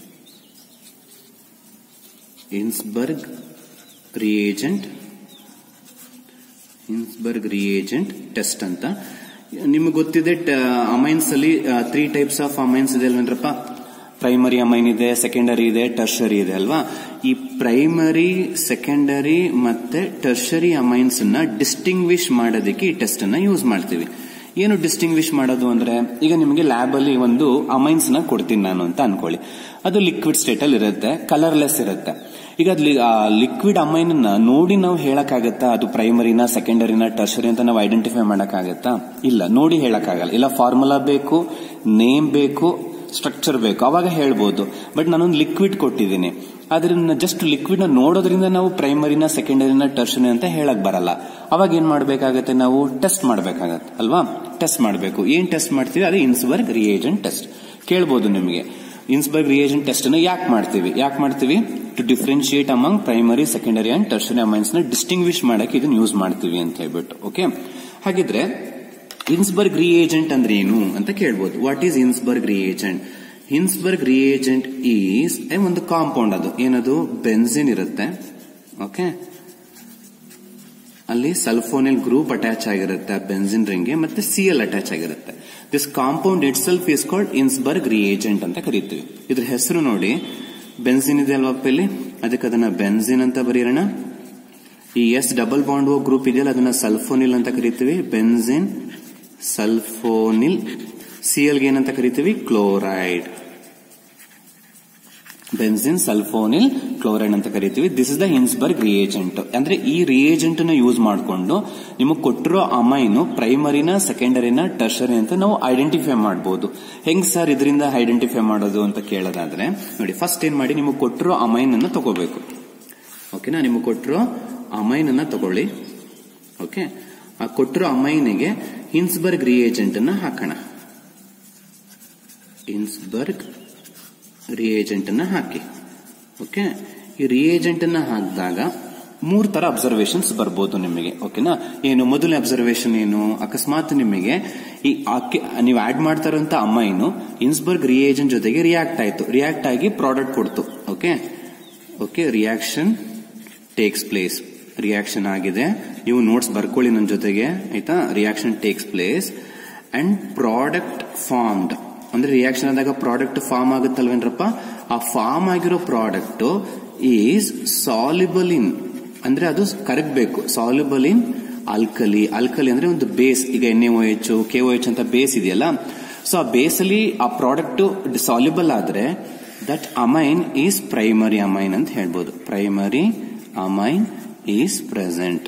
Hinsberg reagent Hinsberg reagent test ಅಂತ ನಿಮ್ಗೆ ಗೊತ್ತಿದೆ ಅಮೈನ್ಸ್ ಅಲ್ಲಿ ತ್ರೀ ಟೈಪ್ಸ್ ಆಫ್ ಅಮೈನ್ಸ್ ಇದೆ ಅಲ್ವೇನ್ರಪ್ಪ ಪ್ರೈಮರಿ ಅಮೈನ್ ಇದೆ ಸೆಕೆಂಡರಿ ಇದೆ ಟರ್ಷರಿ ಇದೆ ಅಲ್ವಾ ಈ ಪ್ರೈಮರಿ ಸೆಕೆಂಡರಿ ಮತ್ತೆ ಟರ್ಷರಿ ಅಮೈನ್ಸ್ ನ ಡಿಸ್ಟಿಂಗ್ವಿಶ್ ಮಾಡೋದಕ್ಕೆ ಈ ಟೆಸ್ಟ್ ಅನ್ನ ಯೂಸ್ ಮಾಡ್ತೀವಿ ಏನು ಡಿಸ್ಟಿಂಗ್ವಿಶ್ ಮಾಡೋದು ಅಂದ್ರೆ ಈಗ ನಿಮಗೆ ಲ್ಯಾಬ್ ಅಲ್ಲಿ ಒಂದು ಅಮೈನ್ಸ್ ನ ಕೊಡ್ತೀನಿ ನಾನು ಅಂತ ಅನ್ಕೊಳ್ಳಿ ಅದು ಲಿಕ್ವಿಡ್ ಸ್ಟೇಟ್ ಅಲ್ಲಿ ಇರುತ್ತೆ ಕಲರ್ಲೆಸ್ ಇರುತ್ತೆ ಈಗ ಲಿಕ್ವಿಡ್ ಅಮೈನ್ ನ ನೋಡಿ ನಾವು ಹೇಳಕ್ಕಾಗತ್ತಾ ಅದು ಪ್ರೈಮರಿನ ಸೆಕೆಂಡರಿನ ಟರ್ಷರಿ ಅಂತ ನಾವು ಐಡೆಂಟಿಫೈ ಮಾಡಕ್ಕಾಗತ್ತಾ ಇಲ್ಲ ನೋಡಿ ಹೇಳಕ್ಕಾಗಲ್ಲ ಇಲ್ಲ ಫಾರ್ಮುಲಾ ಬೇಕು ನೇಮ್ ಬೇಕು ಸ್ಟ್ರಕ್ಚರ್ ಬೇಕು ಅವಾಗ ಹೇಳ್ಬೋದು ಬಟ್ ನಾನೊಂದು ಲಿಕ್ವಿಡ್ ಕೊಟ್ಟಿದ್ದೀನಿ ಅದನ್ನ ಜಸ್ಟ್ ಲಿಕ್ವಿಡ್ ನ ನೋಡೋದ್ರಿಂದ ನಾವು ಪ್ರೈಮರಿನ ಸೆಕೆಂಡರಿನ ಟರ್ಷರಿ ಅಂತ ಹೇಳಕ್ ಬರಲ್ಲ ಅವಾಗ ಏನ್ ಮಾಡ್ಬೇಕಾಗತ್ತೆ ನಾವು ಟೆಸ್ಟ್ ಮಾಡ್ಬೇಕಾಗತ್ತೆ ಅಲ್ವಾ ಟೆಸ್ಟ್ ಮಾಡಬೇಕು ಏನ್ ಟೆಸ್ಟ್ ಮಾಡ್ತೀವಿ ಅದೇ ಇನ್ಸ್ಬರ್ಗ್ ರಿಯೇಜೆಂಟ್ ಟೆಸ್ಟ್ ಕೇಳ್ಬೋದು ನಿಮಗೆ ಇನ್ಸ್ಬರ್ಗ್ ರಿಯೇಜೆಂಟ್ ಟೆಸ್ಟ್ ಅನ್ನು ಯಾಕೆ ಮಾಡ್ತೀವಿ ಯಾಕೆ ಮಾಡ್ತೀವಿ to differentiate among primary secondary and tertiary amines ನ ಡಿಸ್ಟಿಂಗ್ವಿಶ್ ಮಾಡಕ್ಕೆ ಇದನ್ನ ಯೂಸ್ ಮಾಡ್ತೀವಿ ಅಂತ ಹೇಳ್ಬಿಟ್ಟು ಓಕೆ ಹಾಗಿದ್ರೆ ಇನ್ಸ್ಬರ್ಗ್ ರಿಯೇಜೆಂಟ್ ಅಂದ್ರೆ ಏನು ಅಂತ ಕೇಳ್ಬೋದು what is Hinsberg reagent Hinsberg reagent is ಒಂದು ಕಾಂಪೌಂಡ್ ಅದು ಏನದು ಬೆನ್ಸಿನ್ ಇರುತ್ತೆ ಓಕೆ ಅಲ್ಲಿ ಸಲ್ಫೋನಿಲ್ ಗ್ರೂಪ್ ಅಟ್ಯಾಚ್ ಆಗಿರುತ್ತೆ ಬೆನ್ಸಿನ್ ರಿಂಗ್ಗೆ ಮತ್ತೆ ಸಿ ಎಲ್ ಅಟ್ಯಾಚ್ ಆಗಿರುತ್ತೆ this compound itself is called Hinsberg reagent ಅಂತ ಕರಿತೀವಿ ಇದ್ರ ಹೆಸರು ನೋಡಿ ಬೆನ್ಸಿನ್ ಇದೆ ಅಲ್ವಪ್ಪ ಇಲ್ಲಿ ಅದಕ್ಕೆ ಅದನ್ನ ಬೆನ್ಸಿನ್ ಅಂತ ಬರೆಯೋಣ ಈ S double bond O group ಇದೆಯಲ್ಲ ಅದನ್ನ ಸಲ್ಫೋನಿಲ್ ಅಂತ ಕರಿತೀವಿ ಬೆನ್ಸಿನ್ ಸಲ್ಫೋನಿಲ್ ಸಿ ಎಲ್ಗೆ ಏನಂತ ಕರಿತೀವಿ ಕ್ಲೋರೈಡ್ ಬೆನ್ಸಿನ್ ಸಲ್ಫೋನಿಲ್ ಕ್ಲೋರೈಡ್ ಅಂತ ಕರಿತೀವಿ this is the Hinsberg reagent ಅಂದ್ರೆ ಈ ರಿಯೇಜೆಂಟ್ ನ ಯೂಸ್ ಮಾಡಿಕೊಂಡು ನಿಮಗೆ ಕೊಟ್ಟಿರೋ ಅಮೈನು ಪ್ರೈಮರಿನ ಸೆಕೆಂಡರಿನ ಟರ್ಷರಿ ಅಂತ ನಾವು ಐಡೆಂಟಿಫೈ ಮಾಡಬಹುದು ಹೆಂಗ್ ಸರ್ ಇದರಿಂದ ಐಡೆಂಟಿಫೈ ಮಾಡೋದು ಅಂತ ಕೇಳೋದಾದ್ರೆ ನೋಡಿ ಫಸ್ಟ್ ಏನ್ ಮಾಡಿ ನಿಮಗೆ ಕೊಟ್ಟಿರೋ ಅಮೈನ್ ಅನ್ನ ತಗೋಬೇಕು ಓಕೆನಾ ನಿಮಗೆ ಕೊಟ್ಟಿರೋ ಅಮೈನ್ ಅನ್ನ ತಗೊಳ್ಳಿ ಓಕೆ ಆ ಕೊಟ್ಟಿರೋ ಅಮೈನಿಗೆ ಹಿನ್ಸ್ಬರ್ಗ್ ರಿಯೇಜೆಂಟ್ ಅನ್ನ ಹಾಕೋಣ ಹಿನ್ಸ್ಬರ್ಗ್ ರಿಯೇಜೆಂಟ್ ಅನ್ನ ಹಾಕಿ ಓಕೆ ಈ ರಿಯೇಜೆಂಟ್ ಅನ್ನ ಹಾಕಿದಾಗ ಮೂರ್ ತರ ಅಬ್ಸರ್ವೇಷನ್ಸ್ ಬರ್ಬೋದು ನಿಮಗೆ ಓಕೆನಾ ಏನು ಮೊದಲನೇ ಅಬ್ಸರ್ವೇಷನ್ ಏನು ಅಕಸ್ಮಾತ್ ನಿಮಗೆ ಈ ಆಕೆ ನೀವು ಆಡ್ ಮಾಡ್ತಾ ಇರುವಂತ ಅಮೈನು ಇನ್ಸ್ಬರ್ಗ್ ರಿಯೇಜೆಂಟ್ ಜೊತೆಗೆ ರಿಯಾಕ್ಟ್ ಆಯ್ತು ರಿಯಾಕ್ಟ್ ಆಗಿ ಪ್ರಾಡಕ್ಟ್ ಕೊಡ್ತು okay okay reaction takes place reaction ಆಗಿದೆ ನೀವು ನೋಟ್ಸ್ ಬರ್ಕೊಳ್ಳಿ ನನ್ನ ಜೊತೆಗೆ ಆಯ್ತಾ reaction takes place and product formed ಅಂದ್ರೆ ರಿಯಾಕ್ಷನ್ ಆದಾಗ ಪ್ರಾಡಕ್ಟ್ ಫಾರ್ಮ್ ಆಗುತ್ತಲ್ವೇನ್ರಪ್ಪ ಆ ಫಾರ್ಮ್ ಆಗಿರೋ ಪ್ರಾಡಕ್ಟ್ ಈಸ್ ಸಾಲಿಬಲ್ ಇನ್ ಅಂದ್ರೆ ಅದು ಕರಗಬೇಕು ಸಾಲಿಬಲ್ ಇನ್ ಆಲ್ಕಲಿ ಆಲ್ಕಲಿ ಅಂದ್ರೆ ಒಂದು ಬೇಸ್ ಈಗ N O H K O H ಅಂತ ಬೇಸ್ ಇದೆಯಲ್ಲ ಸೊ ಆ ಬೇಸ್ ಅಲ್ಲಿ ಆ ಪ್ರಾಡಕ್ಟ್ ಸಾಲ್ಯುಬಲ್ ಆದ್ರೆ that amine is primary amine ಅಂತ ಹೇಳ್ಬೋದು ಪ್ರೈಮರಿ ಅಮೈನ್ ಈಸ್ ಪ್ರೆಸೆಂಟ್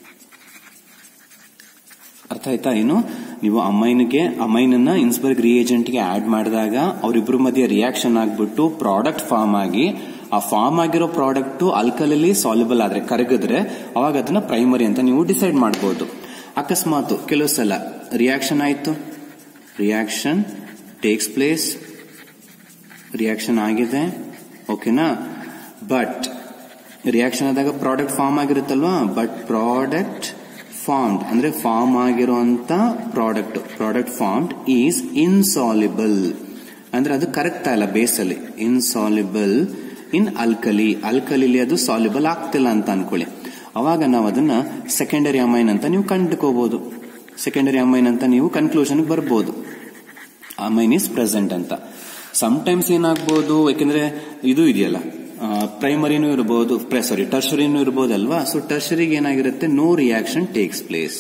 ಅರ್ಥ ಆಯ್ತಾ ಏನು ನೀವು ಅಮೈನ್ಗೆ ಅಮೈನ್ ಅನ್ನ ಇನ್ಸ್ಬರ್ಗ್ ರಿಯೇಜೆಂಟ್ಗೆ ಆಡ್ ಮಾಡಿದಾಗ ಅವರಿಬ್ಬರ ಮಧ್ಯೆ ರಿಯಾಕ್ಷನ್ ಆಗ್ಬಿಟ್ಟು ಪ್ರಾಡಕ್ಟ್ ಫಾರ್ಮ್ ಆಗಿ ಆ ಫಾರ್ಮ್ ಆಗಿರೋ ಪ್ರಾಡಕ್ಟ್ ಆಲ್ಕಲಲ್ಲಿ ಸಾಲ್ಯುಬಲ್ ಆದ್ರೆ ಕರಗಿದ್ರೆ ಅವಾಗ ಅದನ್ನ ಪ್ರೈಮರಿ ಅಂತ ನೀವು ಡಿಸೈಡ್ ಮಾಡಬಹುದು ಅಕಸ್ಮಾತ್ ಕೆಲವು ಸಲ ರಿಯಾಕ್ಷನ್ ಆಯ್ತು ರಿಯಾಕ್ಷನ್ ಟೇಕ್ಸ್ ಪ್ಲೇಸ್ ರಿಯಾಕ್ಷನ್ ಆಗಿದೆ ಓಕೆನಾ ಬಟ್ ರಿಯಾಕ್ಷನ್ ಆದಾಗ ಪ್ರಾಡಕ್ಟ್ ಫಾರ್ಮ್ ಆಗಿರುತ್ತಲ್ವಾ ಬಟ್ ಪ್ರಾಡಕ್ಟ್ ಫಾರ್ಮ್ಡ್ ಅಂದ್ರೆ ಫಾರ್ಮ್ ಆಗಿರುವಂತ product product formed is insoluble ಅಂದ್ರೆ ಅದು ಕರಗ್ತಾ ಇಲ್ಲ ಬೇಸಲ್ಲಿ ಇನ್ಸಾಲಿಬಲ್ ಇನ್ ಅಲ್ಕಲಿ ಅಲ್ಕಲಿಲಿ ಅದು ಸಾಲ್ಯುಬಲ್ ಆಗ್ತಿಲ್ಲ ಅಂತ ಅನ್ಕೊಳ್ಳಿ ಅವಾಗ ನಾವು ಅದನ್ನ ಸೆಕೆಂಡರಿ ಅಮೈನ್ ಅಂತ ನೀವು ಕಂಡುಕೋಬಹುದು ಸೆಕೆಂಡರಿ ಅಮೈನ್ ಅಂತ ನೀವು ಕನ್ಕ್ಲೂಷನ್ ಬರ್ಬೋದು ಅಮೈನ್ ಇಸ್ ಪ್ರೆಸೆಂಟ್ ಅಂತ ಟೈಮ್ಸ್ ಏನಾಗ್ಬೋದು ಯಾಕೆಂದ್ರೆ ಇದು ಇದೆಯಲ್ಲ ಪ್ರೈಮರಿನೂ ಇರಬಹುದು ಸಾರಿ ಟರ್ಷರಿನೂ ಇರಬಹುದಲ್ವಾ ಸೊ ಟರ್ಷರಿಗೆ ಏನಾಗಿರುತ್ತೆ no reaction takes place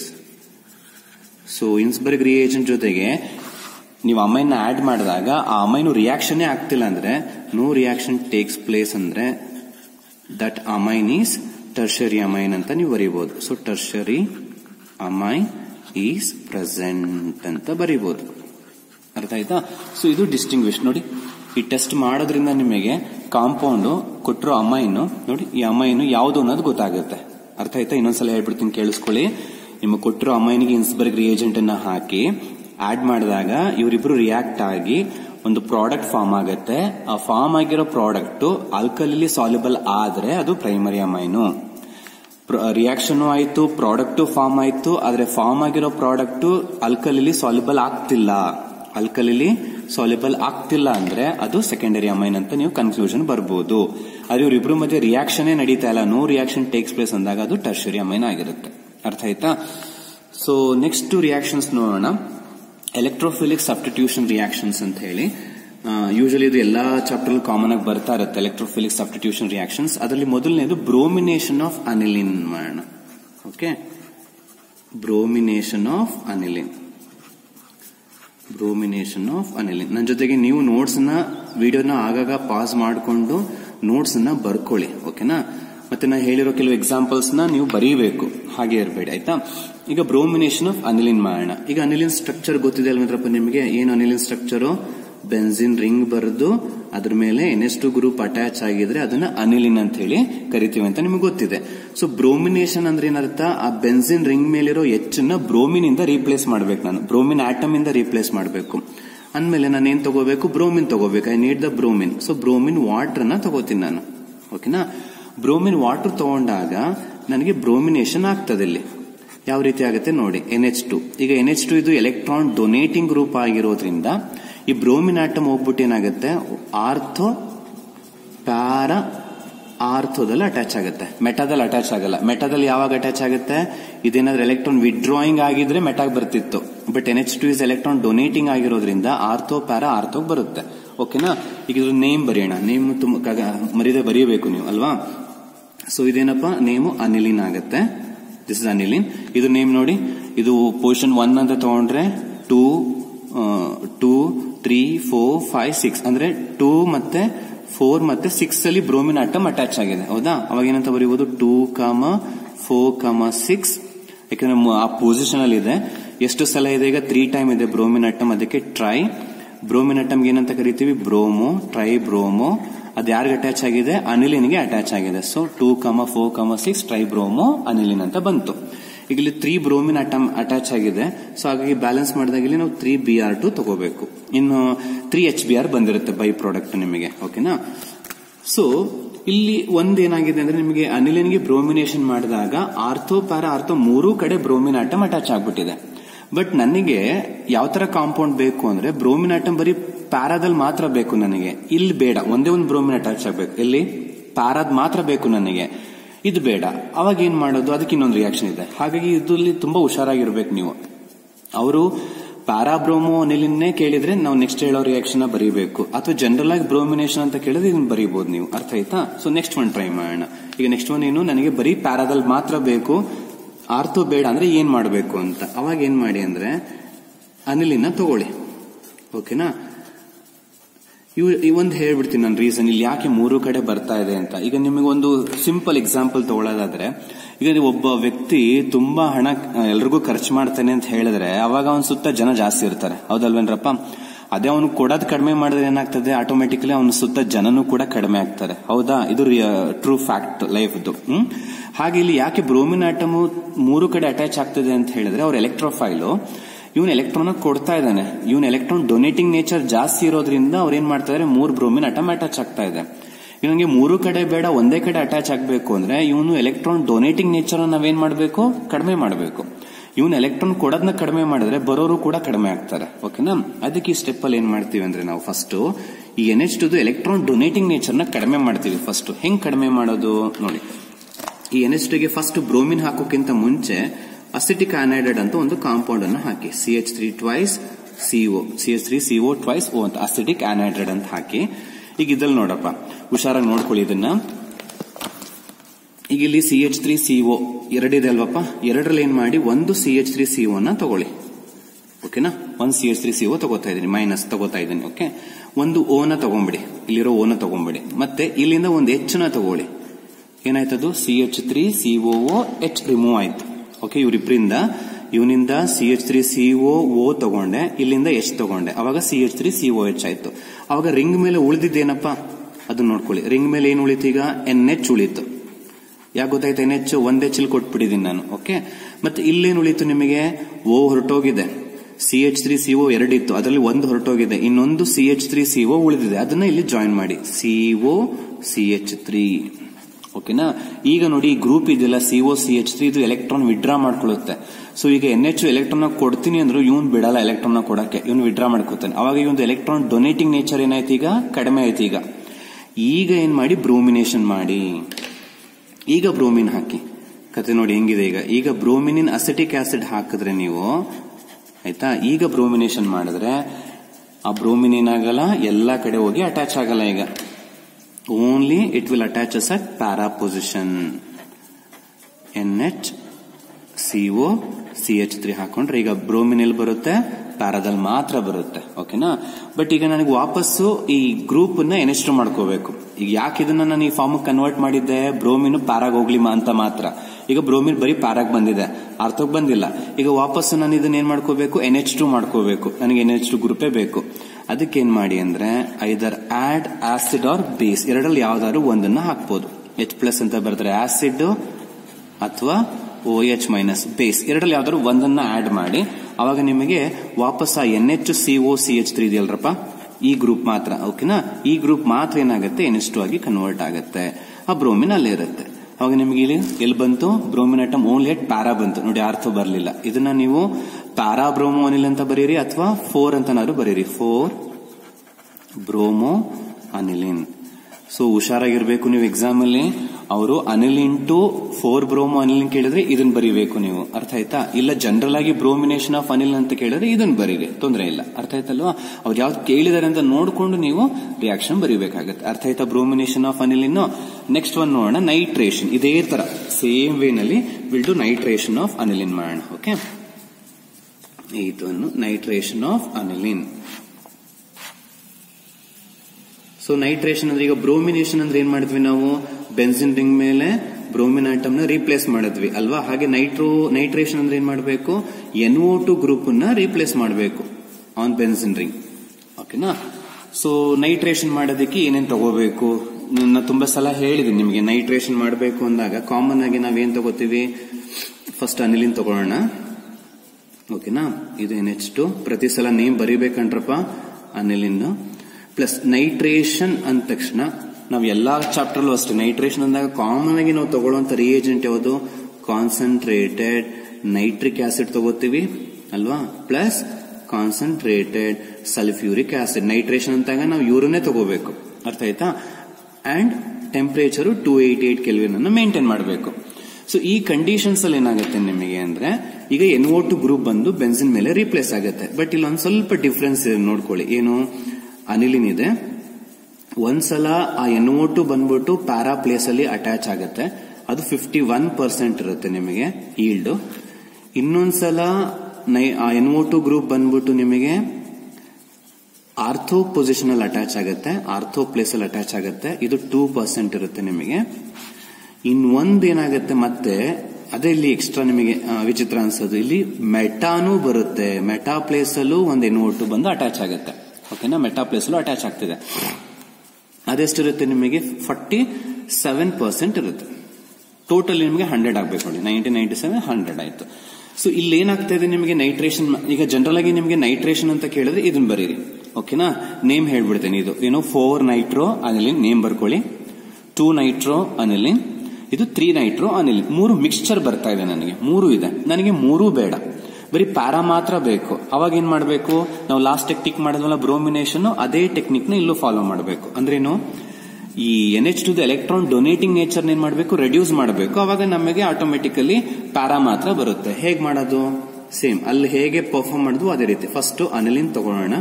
so Hinsberg reagent ಜೊತೆಗೆ ನೀವು ಅಮೈನ್ ಆಡ್ ಮಾಡಿದಾಗ ಆ ಅಮೈನು ರಿಯಾಕ್ಷನ್ ಆಗ್ತಿಲ್ಲ ಅಂದ್ರೆ ನೋ ರಿಯಾಕ್ಷನ್ ಟೇಕ್ಸ್ ಪ್ಲೇಸ್ ಅಂದ್ರೆ that amine is tertiary amine ಅಂತ ನೀವು ಬರೀಬಹುದು so tertiary amine is present ಅಂತ ಬರೀಬಹುದು ಅರ್ಥ ಆಯ್ತಾ ಸೊ ಇದು ಡಿಸ್ಟಿಂಗ್ವಿಶ್ ನೋಡಿ ಈ ಟೆಸ್ಟ್ ಮಾಡೋದ್ರಿಂದ ನಿಮಗೆ ಕಾಂಪೌಂಡ್ ಕೊಟ್ಟಿರೋ ಅಮೈನು ನೋಡಿ ಈ ಅಮೈನು ಯಾವುದು ಅನ್ನೋದು ಗೊತ್ತಾಗುತ್ತೆ ಅರ್ಥ ಆಯ್ತಾ ಇನ್ನೊಂದ್ಸಲ ಹೇಳ್ಬಿಡ್ತೀನಿ ಕೇಳಿಸ್ಕೊಳ್ಳಿ ನಿಮಗೆ ಕೊಟ್ಟಿರೋ ಅಮೈನ್ಗೆ ಇನ್ಸ್ಬರ್ಗ್ ರಿಯೇಜೆಂಟ್ ಅನ್ನ ಹಾಕಿ ಆಡ್ ಮಾಡಿದಾಗ ಇವರಿಬ್ರು ರಿಯಾಕ್ಟ್ ಆಗಿ ಒಂದು ಪ್ರಾಡಕ್ಟ್ ಫಾರ್ಮ್ ಆಗುತ್ತೆ ಆ ಫಾರ್ಮ್ ಆಗಿರೋ ಪ್ರಾಡಕ್ಟ್ ಆಲ್ಕಲಿಲಿ ಸಾಲ್ಯುಬಲ್ ಆದ್ರೆ ಅದು ಪ್ರೈಮರಿ ಅಮೈನು ರಿಯಾಕ್ಷನ್ ಆಯ್ತು ಪ್ರಾಡಕ್ಟ್ ಫಾರ್ಮ್ ಆಯ್ತು ಆದ್ರೆ ಫಾರ್ಮ್ ಆಗಿರೋ ಪ್ರಾಡಕ್ಟ್ ಆಲ್ಕಲಿಲಿ ಸಾಲ್ಯುಬಲ್ ಆಗ್ತಿಲ್ಲ ಆಲ್ಕಲಿಲಿ ಸಾಲ್ಯುಬಲ್ ಆಗ್ತಿಲ್ಲ ಅಂದ್ರೆ ಅದು ಸೆಕೆಂಡರಿ ಅಮೈನ್ ಅಂತ ನೀವು ಕನ್ಫ್ಯೂಷನ್ ಬರ್ಬೋದು ಅದು ಇವರಿಬ್ರು ಮಧ್ಯೆ ರಿಯಾಕ್ಷನ್ ನಡೀತಾ ಇಲ್ಲ ನೋ ರಿಯಾಕ್ಷನ್ ಟೇಕ್ಸ್ ಪ್ಲೇಸ್ ಅಂದಾಗ ಅದು ಟರ್ಷರಿ ಅಮೈನ್ ಆಗಿರುತ್ತೆ ಅರ್ಥ ಆಯ್ತಾ ಸೊ ನೆಕ್ಸ್ಟ್ ರಿಯಾಕ್ಷನ್ಸ್ ನೋಡೋಣ ಎಲೆಕ್ಟ್ರೋಫಿಲಿಕ್ ಸಬ್ಸ್ಟಿಟ್ಯೂಷನ್ ರಿಯಾಕ್ಷನ್ಸ್ ಅಂತ ಹೇಳಿ ಯೂಶಲಿ ಇದು ಎಲ್ಲಾ ಚಾಪ್ಟರ್ ಕಾಮನ್ ಆಗಿ ಬರ್ತಾ ಇರುತ್ತೆ ಎಲೆಕ್ಟ್ರೋಫಿಲಿಕ್ ಸಬ್ಸ್ಟಿಟ್ಯೂಷನ್ ರಿಯಾಕ್ಷನ್ಸ್ ಅದರಲ್ಲಿ ಮೊದಲನೇದು ಬ್ರೋಮಿನೇಷನ್ ಆಫ್ ಅನಿಲಿನ್ ಮಾಡೋಣ okay bromination of aniline bromination of aniline ನನ್ನ ಜೊತೆಗೆ ನೀವು ನೋಟ್ಸ್ ನ ವಿಡಿಯೋನ ಆಗಾಗ ಪಾಸ್ ಮಾಡಿಕೊಂಡು ನೋಟ್ಸ್ ನ ಬರ್ಕೊಳ್ಳಿ ಓಕೆನಾ ಮತ್ತೆ ನಾ ಹೇಳಿರೋ ಕೆಲವು ಎಕ್ಸಾಂಪಲ್ಸ್ ನ ನೀವು ಬರೀಬೇಕು ಹಾಗೆ ಇರಬೇಡಿ ಆಯ್ತಾ ಈಗ ಬ್ರೋಮಿನೇಷನ್ ಆಫ್ ಅನಿಲಿನ್ ಮಾಡೋಣ ಈಗ ಅನಿಲಿನ್ ಸ್ಟ್ರಕ್ಚರ್ ಗೊತ್ತಿದೆ ಅಲ್ವೇಂದ್ರಪ್ಪ ನಿಮಗೆ ಏನು ಅನಿಲಿನ್ ಸ್ಟ್ರಕ್ಚರು ಬೆನ್ಸಿನ್ ರಿಂಗ್ ಬರೆದು ಅದ್ರ ಮೇಲೆ N S two group attach ಆಗಿದ್ರೆ ಅದನ್ನ ಅನಿಲಿನ್ ಅಂತ ಹೇಳಿ ಕರಿತೀವಿ ಅಂತ ನಿಮಗೆ ಗೊತ್ತಿದೆ ಸೊ ಬ್ರೋಮಿನೇಷನ್ ಅಂದ್ರೆ ಏನರ್ಥ ಆ ಬೆನ್ಸಿನ್ ರಿಂಗ್ ಮೇಲಿರೋ ಎಚ್ಚನ್ನ ಬ್ರೋಮಿನ್ ಇಂದ ರೀಪ್ಲೇಸ್ ಮಾಡ್ಬೇಕು ನಾನು ಬ್ರೋಮಿನ್ ಆಟಮ್ ಇಂದ ರೀಪ್ಲೇಸ್ ಮಾಡಬೇಕು ಅಂದ್ಮೇಲೆ ನಾನು ಏನ್ ತಗೋಬೇಕು ಬ್ರೋಮಿನ್ ತಗೋಬೇಕು I need the bromine so bromine water ನ ತಗೋತೀನಿ ನಾನು ಓಕೆನಾ ಬ್ರೋಮಿನ್ ವಾಟರ್ ತಗೊಂಡಾಗ ನನಗೆ ಬ್ರೋಮಿನೇಷನ್ ಆಗ್ತದೆ ಇಲ್ಲಿ ಯಾವ ರೀತಿ ಆಗುತ್ತೆ ನೋಡಿ ಎನ್ ಎಚ್ ಟು ಈಗ ಎನ್ ಎಚ್ ಟು ಇದು ಎಲೆಕ್ಟ್ರಾನ್ ಡೊನೇಟಿಂಗ್ ಗ್ರೂಪ್ ಆಗಿರೋದ್ರಿಂದ ಈ ಬ್ರೋಮಿನ್ ಆಟಮ್ ಹೋಗ್ಬಿಟ್ಟು ಏನಾಗುತ್ತೆ ಆರ್ಥೋ ಪ್ಯಾರ ಆರ್ಥೋದಲ್ಲಿ ಅಟ್ಯಾಚ್ ಆಗುತ್ತೆ ಮೆಟಾದಲ್ಲಿ ಅಟ್ಯಾಚ್ ಆಗಲ್ಲ ಮೆಟಾದಲ್ಲಿ ಯಾವಾಗ ಅಟ್ಯಾಚ್ ಆಗುತ್ತೆ ಇದೇನಾದ್ರೂ ಎಲೆಕ್ಟ್ರಾನ್ ವಿಡ್ರಾಯಿಂಗ್ ಆಗಿದ್ರೆ ಮೆಟಾಗ್ ಬರ್ತಿತ್ತು but N H two is electron donating ಆಗಿರೋದ್ರಿಂದ ಆರ್ಥೋ ಪ್ಯಾರ ಆರ್ಥೋಗ್ ಬರುತ್ತೆ ಓಕೆನಾ ಈಗ ಇದ್ರ ನೇಮ್ ಬರೆಯೋಣ ನೇಮ್ ತುಂಬ ಮರಿದೆ ಬರೆಯಬೇಕು ನೀವು ಅಲ್ವಾ ಸೊ ಇದೇನಪ್ಪ ನೇಮು ಅನಿಲಿನ್ ಆಗುತ್ತೆ ದಿಸ್ ಇಸ್ ಅನಿಲಿನ್ ಇದು ನೇಮ್ ನೋಡಿ ಇದು ಪೊಸಿಷನ್ ಒನ್ ಅಂತ ತಗೊಂಡ್ರೆ two two three four five six ಅಂದ್ರೆ ಟೂ ಮತ್ತೆ ಫೋರ್ ಮತ್ತೆ ಸಿಕ್ಸ್ ಅಲ್ಲಿ ಬ್ರೋಮಿನ್ ಆಟಮ್ ಅಟ್ಯಾಚ್ ಆಗಿದೆ ಹೌದಾ ಅವಾಗ ಏನಂತ ಬರೀಬಹುದು two comma four comma six ಯಾಕಂದ್ರೆ ಮ- ಆ ಪೊಸಿಷನ್ ಅಲ್ಲಿ ಇದೆ ಎಷ್ಟು ಸಲ ಇದೆ ಈಗ ತ್ರೀ ಟೈಮ್ ಇದೆ ಬ್ರೋಮಿನ್ ಆಟಮ್ ಅದಕ್ಕೆ ಟ್ರೈ ಬ್ರೋಮಿನ್ ಆಟಮ್ಗೆ ಏನಂತ ಕರಿತೀವಿ ಬ್ರೋಮೋ ಟ್ರೈ ಬ್ರೋಮೋ ಅದು ಯಾರಿಗೆ ಅಟ್ಯಾಚ್ ಆಗಿದೆ ಅನಿಲಿನ್ಗೆ ಅಟ್ಯಾಚ್ ಆಗಿದೆ so two comma four comma six tri bromo aniline ಅಂತ ಬಂತು ಈಗ ಇಲ್ಲಿ ತ್ರೀ ಬ್ರೋಮಿನ್ ಅಟಮ್ ಅಟ್ಯಾಚ್ ಆಗಿದೆ ಸೊ ಹಾಗಾಗಿ ಬ್ಯಾಲೆನ್ಸ್ ಮಾಡಿದಾಗ ಇಲ್ಲಿ ನಾವು ತ್ರೀ ಬಿ ಆರ್ ಟು ತಗೋಬೇಕು ಇನ್ನು ತ್ರೀ ಎಚ್ ಬಿ ಆರ್ ಬಂದಿರುತ್ತೆ ಬೈ ಪ್ರಾಡಕ್ಟ್ ನಿಮಗೆ ಓಕೆನಾ ಸೊ ಇಲ್ಲಿ ಒಂದೇನಾಗಿದೆ ಅಂದ್ರೆ ನಿಮಗೆ ಅನಿಲಿನ್ಗೆ ಬ್ರೋಮಿನೇಷನ್ ಮಾಡಿದಾಗ ಆರ್ಥೋ ಪ್ಯಾರ ಆರ್ಥೋ ಮೂರೂ ಕಡೆ ಬ್ರೋಮಿನ್ ಆಟಮ್ ಅಟ್ಯಾಚ್ ಆಗ್ಬಿಟ್ಟಿದೆ ಬಟ್ ನನಗೆ ಯಾವ ತರ ಕಾಂಪೌಂಡ್ ಬೇಕು ಅಂದ್ರೆ ಬ್ರೋಮಿನ್ ಆಟಮ್ ಬರೀ ಪ್ಯಾರಾದಲ್ಲಿ ಮಾತ್ರ ಬೇಕು ನನಗೆ ಇಲ್ಲಿ ಬೇಡ ಒಂದೇ ಒಂದು ಬ್ರೋಮಿನ್ ಅಟ್ಯಾಚ್ ಆಗ್ಬೇಕು ಎಲ್ಲಿ ಪ್ಯಾರಾದ್ ಮಾತ್ರ ಬೇಕು ನನಗೆ ಇದು ಬೇಡ ಅವಾಗ ಏನ್ ಮಾಡೋದು ಅದಕ್ಕೆ ಇನ್ನೊಂದು ರಿಯಾಕ್ಷನ್ ಇದೆ ಹಾಗಾಗಿ ಇದರಲ್ಲಿ ತುಂಬಾ ಹುಷಾರಾಗಿರ್ಬೇಕು ನೀವು ಅವರು ಪ್ಯಾರಾಬ್ರೋಮೋ ಅನಿಲಿನ್ನೇ ಕೇಳಿದ್ರೆ ನಾವು ನೆಕ್ಸ್ಟ್ ಹೇಳೋ ರಿಯಾಕ್ಷನ್ ಬರೀಬೇಕು ಅಥವಾ ಜನರಲ್ ಆಗಿ ಬ್ರೋಮಿನೇಷನ್ ಅಂತ ಕೇಳಿದ್ರೆ ಇದನ್ನ ಬರೀಬಹುದು ನೀವು ಅರ್ಥ ಆಯ್ತಾ ಸೊ ನೆಕ್ಸ್ಟ್ ಒನ್ ಟ್ರೈ ಮಾಡೋಣ ಈಗ ನೆಕ್ಸ್ಟ್ ಒನ್ ಏನು ನನಗೆ ಬರೀ ಪ್ಯಾರಾದಲ್ಲಿ ಮಾತ್ರ ಬೇಕು ಆರ್ಥೋ ಬೇಡ ಅಂದ್ರೆ ಏನ್ ಮಾಡಬೇಕು ಅಂತ ಅವಾಗ ಏನ್ ಮಾಡಿ ಅಂದ್ರೆ ಅನಿಲಿನ ತಗೊಳ್ಳಿ ಓಕೆನಾ ಇವ್ ಒಂದು ಹೇಳ್ಬಿಡ್ತೀನಿ ನಾನು ರೀಸನ್ ಇಲ್ಲಿ ಯಾಕೆ ಮೂರು ಕಡೆ ಬರ್ತಾ ಇದೆ ಅಂತ ಈಗ ನಿಮಗೆ ಒಂದು ಸಿಂಪಲ್ ಎಕ್ಸಾಂಪಲ್ ತಗೊಳ್ಳೋದಾದ್ರೆ ಈಗ ನೀವು ಒಬ್ಬ ವ್ಯಕ್ತಿ ತುಂಬಾ ಹಣ ಎಲ್ರಿಗೂ ಖರ್ಚು ಮಾಡ್ತಾನೆ ಅಂತ ಹೇಳಿದ್ರೆ ಅವಾಗ ಅವನ ಸುತ್ತ ಜನ ಜಾಸ್ತಿ ಇರ್ತಾರೆ ಹೌದಲ್ವೇನ್ರಪ್ಪ ಅದೇ ಅವನು ಕೊಡೋದು ಕಡಿಮೆ ಮಾಡಿದ್ರೆ ಏನಾಗ್ತದೆ ಆಟೋಮೆಟಿಕ್ಲಿ ಅವನ ಸುತ್ತ ಜನನೂ ಕೂಡ ಕಡಿಮೆ ಆಗ್ತಾರೆ ಹೌದಾ ಇದು ಟ್ರೂ ಫ್ಯಾಕ್ಟ್ ಲೈಫ್ದು ಹ್ಮ್ ಹಾಗೆ ಇಲ್ಲಿ ಯಾಕೆ ಬ್ರೋಮಿನ್ ಆಟಮ್ ಮೂರು ಕಡೆ ಅಟ್ಯಾಚ್ ಆಗ್ತದೆ ಅಂತ ಹೇಳಿದ್ರೆ ಅವ್ರ ಎಲೆಕ್ಟ್ರೋಫೈಲು ಇವನ್ ಎಲೆಕ್ಟ್ರಾನ್ ಕೊಡ್ತಾ ಇದ್ದಾನೆ ಇವನ್ ಎಲೆಕ್ಟ್ರಾನ್ ಡೊನೇಟಿಂಗ್ ನೇಚರ್ ಜಾಸ್ತಿ ಇರೋದ್ರಿಂದ ಅವ್ರು ಏನ್ ಮಾಡ್ತಾ ಇದಾರೆ ಮೂರು ಬ್ರೋಮಿನ್ ಅಟಮ್ ಅಟ್ಯಾಚ್ ಆಗ್ತಾ ಇದೆ ಇವನಿಗೆ ಮೂರು ಕಡೆ ಬೇಡ ಒಂದೇ ಕಡೆ ಅಟ್ಯಾಚ್ ಆಗಬೇಕು ಅಂದ್ರೆ ಇವನು ಎಲೆಕ್ಟ್ರಾನ್ ಡೊನೇಟಿಂಗ್ ನೇಚರ್ ನಾವೇನ್ ಮಾಡಬೇಕು ಕಡಿಮೆ ಮಾಡಬೇಕು ಇವನ್ ಎಲೆಕ್ಟ್ರಾನ್ ಕೊಡೋದನ್ನ ಕಡಿಮೆ ಮಾಡಿದ್ರೆ ಬರೋರು ಕೂಡ ಕಡಿಮೆ ಆಗ್ತಾರೆ ಓಕೆನಾ ಅದಕ್ಕೆ ಈ ಸ್ಟೆಪ್ ಅಲ್ಲಿ ಏನ್ ಮಾಡ್ತೀವಿ ಅಂದ್ರೆ ನಾವು ಫಸ್ಟ್ ಈ N H two electron donating nature ನ ಕಡಿಮೆ ಮಾಡ್ತೀವಿ ಫಸ್ಟ್ ಹೆಂಗ್ ಕಡಿಮೆ ಮಾಡೋದು ನೋಡಿ ಈ ಎನ್ ಎಚ್ ಗೆ ಫಸ್ಟ್ ಬ್ರೋಮಿನ್ ಹಾಕೋಕ್ಕಿಂತ ಮುಂಚೆ ಅಸಿಟಿಕ್ ಆನೈಡೆಡ್ ಅಂತ ಒಂದು ಕಾಂಪೌಂಡ್ ಅನ್ನು ಹಾಕಿ C H three twice CO C H three CO twice O ಅಂತ ಅಸಿಟಿಕ್ ಆನೈಡೆಡ್ ಅಂತ ಹಾಕಿ ಈಗ ಇದ್ರಲ್ಲಿ ನೋಡಪ್ಪ ಹುಷಾರಾಗಿ ನೋಡ್ಕೊಳ್ಳಿ ಇದನ್ನ ಈಗ ಇಲ್ಲಿ ಸಿ ಎಚ್ ತ್ರೀ ಸಿಒ ಎರಡಿದೆ ಅಲ್ವಪ್ಪ ಎರಡರಲ್ಲಿ ಏನ್ ಮಾಡಿ ಒಂದು ಸಿ ಎಚ್ ತ್ರೀ ಸಿಒ ನ ತಗೊಳ್ಳಿ ಓಕೆನಾ ಒಂದು ಸಿ ಎಚ್ ತ್ರೀ ಸಿಒ ತಗೋತಾ ಇದೀನಿ ಮೈನಸ್ ತಗೋತಾ ಇದ್ದೀನಿ ಓಕೆ ಒಂದು ಓನ ತಗೊಂಬಿಡಿ ಇಲ್ಲಿರೋ ಓನ ತಗೊಂಬಿಡಿ ಮತ್ತೆ ಇಲ್ಲಿಂದ ಒಂದು ಎಚ್ ನ ತಗೊಳ್ಳಿ ಏನಾಯ್ತದು C H three CO H remove ಆಯ್ತು ಓಕೆ ಇವ್ರಿಬ್ರಿಂದ ಇವನಿಂದ C H three CO O ತಗೊಂಡೆ ಇಲ್ಲಿಂದ ಎಚ್ ತಗೊಂಡೆ ಅವಾಗ C H three CO H ಆಯ್ತು ಅವಾಗ ರಿಂಗ್ ಮೇಲೆ ಉಳಿದಿದ್ದೇನಪ್ಪ ಅದು ನೋಡ್ಕೊಳ್ಳಿ ರಿಂಗ್ ಮೇಲೆ ಏನ್ ಉಳಿತು ಈಗ ಎನ್ ಎಚ್ ಉಳಿತು ಯಾಕೆ ಗೊತ್ತಾಯ್ತು ಎನ್ ಎಚ್ ಒಂದ್ ಎಚ್ ಕೊಟ್ಬಿಟ್ಟಿದ್ದೀನಿ ನಾನು ಓಕೆ ಮತ್ತೆ ಇಲ್ಲೇನು ಉಳಿತು ನಿಮಗೆ ಓ ಹೊರಟೋಗಿದೆ ಸಿ ಎಚ್ ತ್ರೀ ಸಿಒ ಎರಡಿತ್ತು ಅದರಲ್ಲಿ ಒಂದು ಹೊರಟೋಗಿದೆ ಇನ್ನೊಂದು ಸಿ ಎಚ್ ತ್ರೀ ಸಿಒ ಉಳಿದಿದೆ ಅದನ್ನ ಇಲ್ಲಿ ಜಾಯಿನ್ ಮಾಡಿ ಸಿಒ ಸಿ ಎಚ್ ತ್ರೀ ಓಕೆನಾ ಈಗ ನೋಡಿ ಈ ಗ್ರೂಪ್ ಇದೆಯಲ್ಲ ಸಿಒ ಸಿ ಎಚ್ ತ್ರೀ ಇದು ಎಲೆಕ್ಟ್ರಾನ್ ವಿಡ್ರಾ ಮಾಡ್ಕೊಳ್ಳುತ್ತೆ ಸೊ ಈಗ ಎನ್ ಎಚ್ ಎಲೆಕ್ಟ್ರಾನ್ ಕೊಡ್ತೀನಿ ಅಂದ್ರು ಇವನ್ ಬಿಡಲ್ಲ ಎಲೆಕ್ಟ್ರಾನ್ ಕೊಡಕ್ಕೆ ಇವನು ವಿಡ್ರಾ ಮಾಡ್ಕೊತಾನೆ ಅವಾಗ ಈ ಒಂದು ಎಲೆಕ್ಟ್ರಾನ್ ಡೊನೇಟಿಂಗ್ ನೇಚರ್ ಏನಾಯ್ತು ಈಗ ಕಡಿಮೆ ಆಯ್ತು ಈಗ ಈಗ ಏನ್ ಮಾಡಿ ಬ್ರೋಮಿನೇಷನ್ ಮಾಡಿ ಈಗ ಬ್ರೋಮಿನ್ ಹಾಕಿ ಕತೆ ನೋಡಿ ಹೆಂಗಿದೆ ಈಗ ಈಗ ಬ್ರೋಮಿನಿನ್ ಅಸೆಟಿಕ್ ಆಸಿಡ್ ಹಾಕಿದ್ರೆ ನೀವು ಆಯ್ತಾ ಈಗ ಬ್ರೋಮಿನೇಷನ್ ಮಾಡಿದ್ರೆ ಆ ಬ್ರೋಮಿನ್ ಏನಾಗಲ್ಲ ಎಲ್ಲಾ ಕಡೆ ಹೋಗಿ ಅಟ್ಯಾಚ್ ಆಗಲ್ಲ ಈಗ only it will attach as at para position N H CO C H three ಹಾಕೊಂಡ್ರೆ ಈಗ ಬ್ರೋಮಿನ್ ಎಲ್ಲಿ ಬರುತ್ತೆ ಪ್ಯಾರಾದಲ್ಲಿ ಮಾತ್ರ ಬರುತ್ತೆ ಓಕೆನಾ ಬಟ್ ಈಗ ನನಗೆ ವಾಪಸ್ಸು ಈ ಗ್ರೂಪ್ ನ ಎನೆಸ್ಟ್ ಮಾಡ್ಕೋಬೇಕು ಈಗ ಯಾಕೆ ಇದನ್ನ ನಾನು ಈ ಫಾರ್ಮ್ ಕನ್ವರ್ಟ್ ಮಾಡಿದ್ದೆ ಬ್ರೋಮಿನ್ ಪ್ಯಾರಾಗ್ ಹೋಗ್ಲಿ ಮಾ- ಅಂತ ಮಾತ್ರ ಈಗ ಬ್ರೋಮಿನ್ ಬರೀ ಪ್ಯಾರಾಗ್ ಬಂದಿದೆ ಅರ್ಥಕ್ ಬಂದಿಲ್ಲ ಈಗ ವಾಪಸ್ ನಾನು ಇದನ್ನ ಏನ್ ಮಾಡ್ಕೋಬೇಕು ಎನ್ ಎಚ್ ಟು ಮಾಡ್ಕೋಬೇಕು ನನಗೆ ಎನ್ ಎಚ್ ಟು ಗ್ರೂಪೇ ಬೇಕು ಅದಕ್ಕೆ ಏನ್ ಮಾಡಿ ಅಂದ್ರೆ either add acid or base ಎರಡರಲ್ಲಿ ಯಾವ್ದಾದ್ರು ಒಂದನ್ನ ಹಾಕ್ಬೋದು ಎಚ್ ಪ್ಲಸ್ ಅಂತ ಬರ್ತಾರೆ ಆಸಿಡ್ ಅಥವಾ ಓ ಎಚ್ ಮೈನಸ್ ಬೇಸ್ ಎರಡರಲ್ಲಿ ಯಾವ್ದಾದ್ರು ಒಂದನ್ನ ಆಡ್ ಮಾಡಿ ಅವಾಗ ನಿಮಗೆ ವಾಪಸ್ ಆ N H C O C H three ಇದೆಯಲ್ರಪ್ಪ ಈ ಗ್ರೂಪ್ ಮಾತ್ರ ಓಕೆನಾ ಈ ಗ್ರೂಪ್ ಮಾತ್ರ ಏನಾಗುತ್ತೆ ಎನ್ ಎಚ್ ಟು ಆಗಿ ಕನ್ವರ್ಟ್ ಆಗುತ್ತೆ ಆ ಬ್ರೋಮಿನ್ ಅಲ್ಲೇ ಇರುತ್ತೆ ಅವಾಗ ನಿಮಗೆ ಇಲ್ಲಿ ಎಲ್ಲಿ ಬಂತು bromine atom only at para ಬಂತು ನೋಡಿ ಅರ್ಥ ಬರಲಿಲ್ಲ ಇದನ್ನ ನೀವು ಪ್ಯಾರಾ ಬ್ರೋಮೋ ಅನಿಲ್ ಅಂತ ಬರೀರಿ ಅಥವಾ ಫೋರ್ ಅಂತನಾದ್ರು ಬರೀರಿ ಫೋರ್ ಬ್ರೋಮೋ ಅನಿಲಿನ್ ಸೊ ಹುಷಾರಾಗಿರ್ಬೇಕು ನೀವು ಎಕ್ಸಾಮ್ ಅಲ್ಲಿ ಅವರು aniline into four bromo aniline ಕೇಳಿದ್ರೆ ಇದನ್ನ ಬರಿಬೇಕು ನೀವು ಅರ್ಥ ಆಯ್ತಾ ಇಲ್ಲ ಜನರಲ್ ಆಗಿ ಬ್ರೋಮಿನೇಷನ್ ಆಫ್ ಅನಿಲ್ ಅಂತ ಕೇಳಿದ್ರೆ ಇದನ್ನ ಬರೀರಿ ತೊಂದರೆ ಇಲ್ಲ ಅರ್ಥ ಆಯ್ತಲ್ವಾ ಅವ್ರು ಯಾವ್ದು ಕೇಳಿದಾರೆ ಅಂತ ನೋಡ್ಕೊಂಡು ನೀವು ರಿಯಾಕ್ಷನ್ ಬರೀಬೇಕಾಗತ್ತೆ ಅರ್ಥ ಆಯ್ತಾ ಬ್ರೋಮಿನೇಷನ್ ಆಫ್ ಅನಿಲ್ ಇನ್ನು ನೆಕ್ಸ್ಟ್ ಒನ್ ನೋಡೋಣ ನೈಟ್ರೇಷನ್ ಇದೇ ತರ ಸೇಮ್ ವೇನಲ್ಲಿ we'll do nitration of aniline ಮಾಡೋಣ ಓಕೆ ಇದನ್ನು nitration of aniline so nitration ಅಂದ್ರೆ ಈಗ ಬ್ರೋಮಿನೇಷನ್ ಅಂದ್ರೆ ಏನ್ ಮಾಡಿದ್ವಿ ನಾವು ಬೆನ್ಸಿನ್ ರಿಂಗ್ ಮೇಲೆ ಬ್ರೋಮಿನ್ ಆಟಮ್ ನ ರೀಪ್ಲೇಸ್ ಮಾಡಿದ್ವಿ ಅಲ್ವಾ ಹಾಗೆ ನೈಟ್ರೋ ನೈಟ್ರೇಷನ್ ಅಂದ್ರೆ ಏನ್ ಮಾಡಬೇಕು ಎನ್ ಓ ಟು ಗ್ರೂಪ್ ನ ರೀಪ್ಲೇಸ್ ಮಾಡಬೇಕು ಆನ್ ಬೆನ್ಸಿನ್ ರಿಂಗ್ ಓಕೆನಾ ಸೊ ನೈಟ್ರೇಷನ್ ಮಾಡೋದಕ್ಕೆ ಏನೇನ್ ತಗೋಬೇಕು ನನ್ನ ತುಂಬಾ ಸಲ ಹೇಳಿದೀನಿ ನಿಮಗೆ ನೈಟ್ರೇಷನ್ ಮಾಡಬೇಕು ಅಂದಾಗ ಕಾಮನ್ ಆಗಿ ನಾವೇನ್ ತಗೋತೀವಿ ಫಸ್ಟ್ ಅನಿಲಿನ್ ತಗೊಳ್ಳೋಣ ಓಕೆನಾ ಇದು ಎನ್ ಎಚ್ ಟು ಪ್ರತಿ ಸಲ ನೇಮ್ ಬರಿಬೇಕಂಡ್ರಪ್ಪ ಅನಿಲಿನ್ ಪ್ಲಸ್ ನೈಟ್ರೇಷನ್ ಅಂದ ತಕ್ಷಣ ನಾವು ಎಲ್ಲಾ ಚಾಪ್ಟರ್ಲೂ ಅಷ್ಟೇ ನೈಟ್ರೇಷನ್ ಅಂದಾಗ ಕಾಮನ್ ಆಗಿ ನಾವು ತಗೊಳ್ಳುವಂತ ರಿಯೇಜೆಂಟ್ ಯಾವುದು ಕಾನ್ಸಂಟ್ರೇಟೆಡ್ ನೈಟ್ರಿಕ್ ಆಸಿಡ್ ತಗೋತೀವಿ ಅಲ್ವಾ plus concentrated sulphuric acid nitration ಅಂತಾಗ ನಾವು ಯೂರನ್ನೇ ತಗೋಬೇಕು ಅರ್ಥ ಆಯ್ತಾ and temperature two eight eight kelvin ಅನ್ನು ಮೇಂಟೈನ್ ಮಾಡಬೇಕು ಸೊ ಈ ಕಂಡೀಷನ್ಸ್ ಅಲ್ಲಿ ಏನಾಗುತ್ತೆ ನಿಮಗೆ ಅಂದ್ರೆ ಈಗ ಎನ್ ಓ ಟು ಗ್ರೂಪ್ ಬಂದು ಬೆನ್ಸಿನ್ ಮೇಲೆ ರೀಪ್ಲೇಸ್ ಆಗುತ್ತೆ ಬಟ್ ಇಲ್ಲಿ ಒಂದ್ ಸ್ವಲ್ಪ ಡಿಫ್ರೆನ್ಸ್ ನೋಡ್ಕೊಳ್ಳಿ ಏನು ಅನಿಲಿನ್ ಇದೆ ಒಂದ್ಸಲ ಆ ಎನ್ ಓ ಟು ಬಂದ್ಬಿಟ್ಟು ಪ್ಯಾರಾ ಪ್ಲೇಸ್ ಅಲ್ಲಿ ಅಟ್ಯಾಚ್ ಆಗುತ್ತೆ ಅದು ಫಿಫ್ಟಿ ಒನ್ ಪರ್ಸೆಂಟ್ ಇರುತ್ತೆ ನಿಮಗೆ ಈಲ್ಡ್ ಇನ್ನೊಂದ್ಸಲ ನೈ ಆ ಎನ್ ಓ ಟು ಗ್ರೂಪ್ ಬಂದ್ಬಿಟ್ಟು ನಿಮಗೆ ಆರ್ಥೋ ಪೊಸಿಷನ್ ಅಲ್ಲಿ ಅಟ್ಯಾಚ್ ಆಗುತ್ತೆ ಆರ್ಥೋ ಪ್ಲೇಸ್ ಅಲ್ಲಿ ಅಟ್ಯಾಚ್ ಆಗುತ್ತೆ ಇದು ಟೂ ಪರ್ಸೆಂಟ್ ಇರುತ್ತೆ ನಿಮಗೆ ಇನ್ ಒಂದ್ ಏನಾಗುತ್ತೆ ಮತ್ತೆ ಅದೇ ಇಲ್ಲಿ ಎಕ್ಸ್ಟ್ರಾ ನಿಮಗೆ ಆ, ವಿಚಿತ್ರ ಅನ್ಸೋದು ಇಲ್ಲಿ ಮೆಟಾನು ಬರುತ್ತೆ ಮೆಟಾ ಪ್ಲೇಸ್ ಅಲ್ಲೂ ಒಂದು ಎನ್ ಟು ಬಂದು ಅಟ್ಯಾಚ್ ಆಗುತ್ತೆ ಓಕೆನಾ ಮೆಟಾ ಪ್ಲೇಸ್ ಅಲ್ಲೂ ಅಟ್ಯಾಚ್ ಆಗ್ತಿದೆ ಅದೆಷ್ಟಿರುತ್ತೆ ನಿಮಗೆ ಫಾರ್ಟಿ ಸೆವೆನ್ ಪರ್ಸೆಂಟ್ ಇರುತ್ತೆ ಟೋಟಲ್ ನಿಮಗೆ ಹಂಡ್ರೆಡ್ ಆಗಬೇಕು ನೋಡಿ ನೈನ್ಟೀನ್ ನೈನ್ಟಿ ಸೆವೆನ್ ಹಂಡ್ರೆಡ್ ಆಯ್ತು ಸೊ ಇಲ್ಲಿ ಏನಾಗ್ತಾ ಇದೆ ನಿಮಗೆ ನೈಟ್ರೇಷನ್ ಈಗ ಜನರಲ್ ಆಗಿ ನಿಮಗೆ ನೈಟ್ರೇಷನ್ ಅಂತ ಕೇಳಿದ್ರೆ ಇದನ್ನ ಬರೀರಿ ಓಕೆನಾ ನೇಮ್ ಹೇಳ್ಬಿಡ್ತೇನೆ ಇದು ಏನು ಫೋರ್ ನೈಟ್ರೋ ಅನಿಲಿನ್ ನೇಮ್ ಬರ್ಕೊಳ್ಳಿ ಟೂ ನೈಟ್ರೋ ಅನಿಲಿನ್ ಇದು ತ್ರೀ ನೈಟ್ರೋ ಅನಿಲಿನ್ ಮೂರು ಮಿಕ್ಸ್ಚರ್ ಬರ್ತಾ ಇದೆ ನನಗೆ ಮೂರು ಇದೆ ನನಗೆ ಮೂರು ಬೇಡ ಬರೀ ಪ್ಯಾರಾ ಮಾತ್ರ ಬೇಕು ಅವಾಗ ಏನ್ ಮಾಡಬೇಕು ನಾವು ಲಾಸ್ಟ್ ಟೆಕ್ನಿಕ್ ಮಾಡಿದ್ವಲ್ಲ ಬ್ರೋಮಿನೇಷನ್ ಅದೇ ಟೆಕ್ನಿಕ್ ನ ಇಲ್ಲೂ ಫಾಲೋ ಮಾಡಬೇಕು ಅಂದ್ರೇನು ಈ N H two electron donating nature ಏನ್ ಮಾಡಬೇಕು ರೆಡ್ಯೂಸ್ ಮಾಡಬೇಕು ಅವಾಗ ನಮಗೆ ಆಟೋಮೆಟಿಕಲಿ ಪ್ಯಾರಾ ಮಾತ್ರ ಬರುತ್ತೆ ಹೇಗ್ ಮಾಡೋದು ಸೇಮ್ ಅಲ್ಲಿ ಹೇಗೆ ಪರ್ಫಾರ್ಮ್ ಮಾಡಿದ್ವು ಅದೇ ರೀತಿ ಫಸ್ಟ್ ಅನಿಲಿನ್ ತಗೊಳ್ಳೋಣ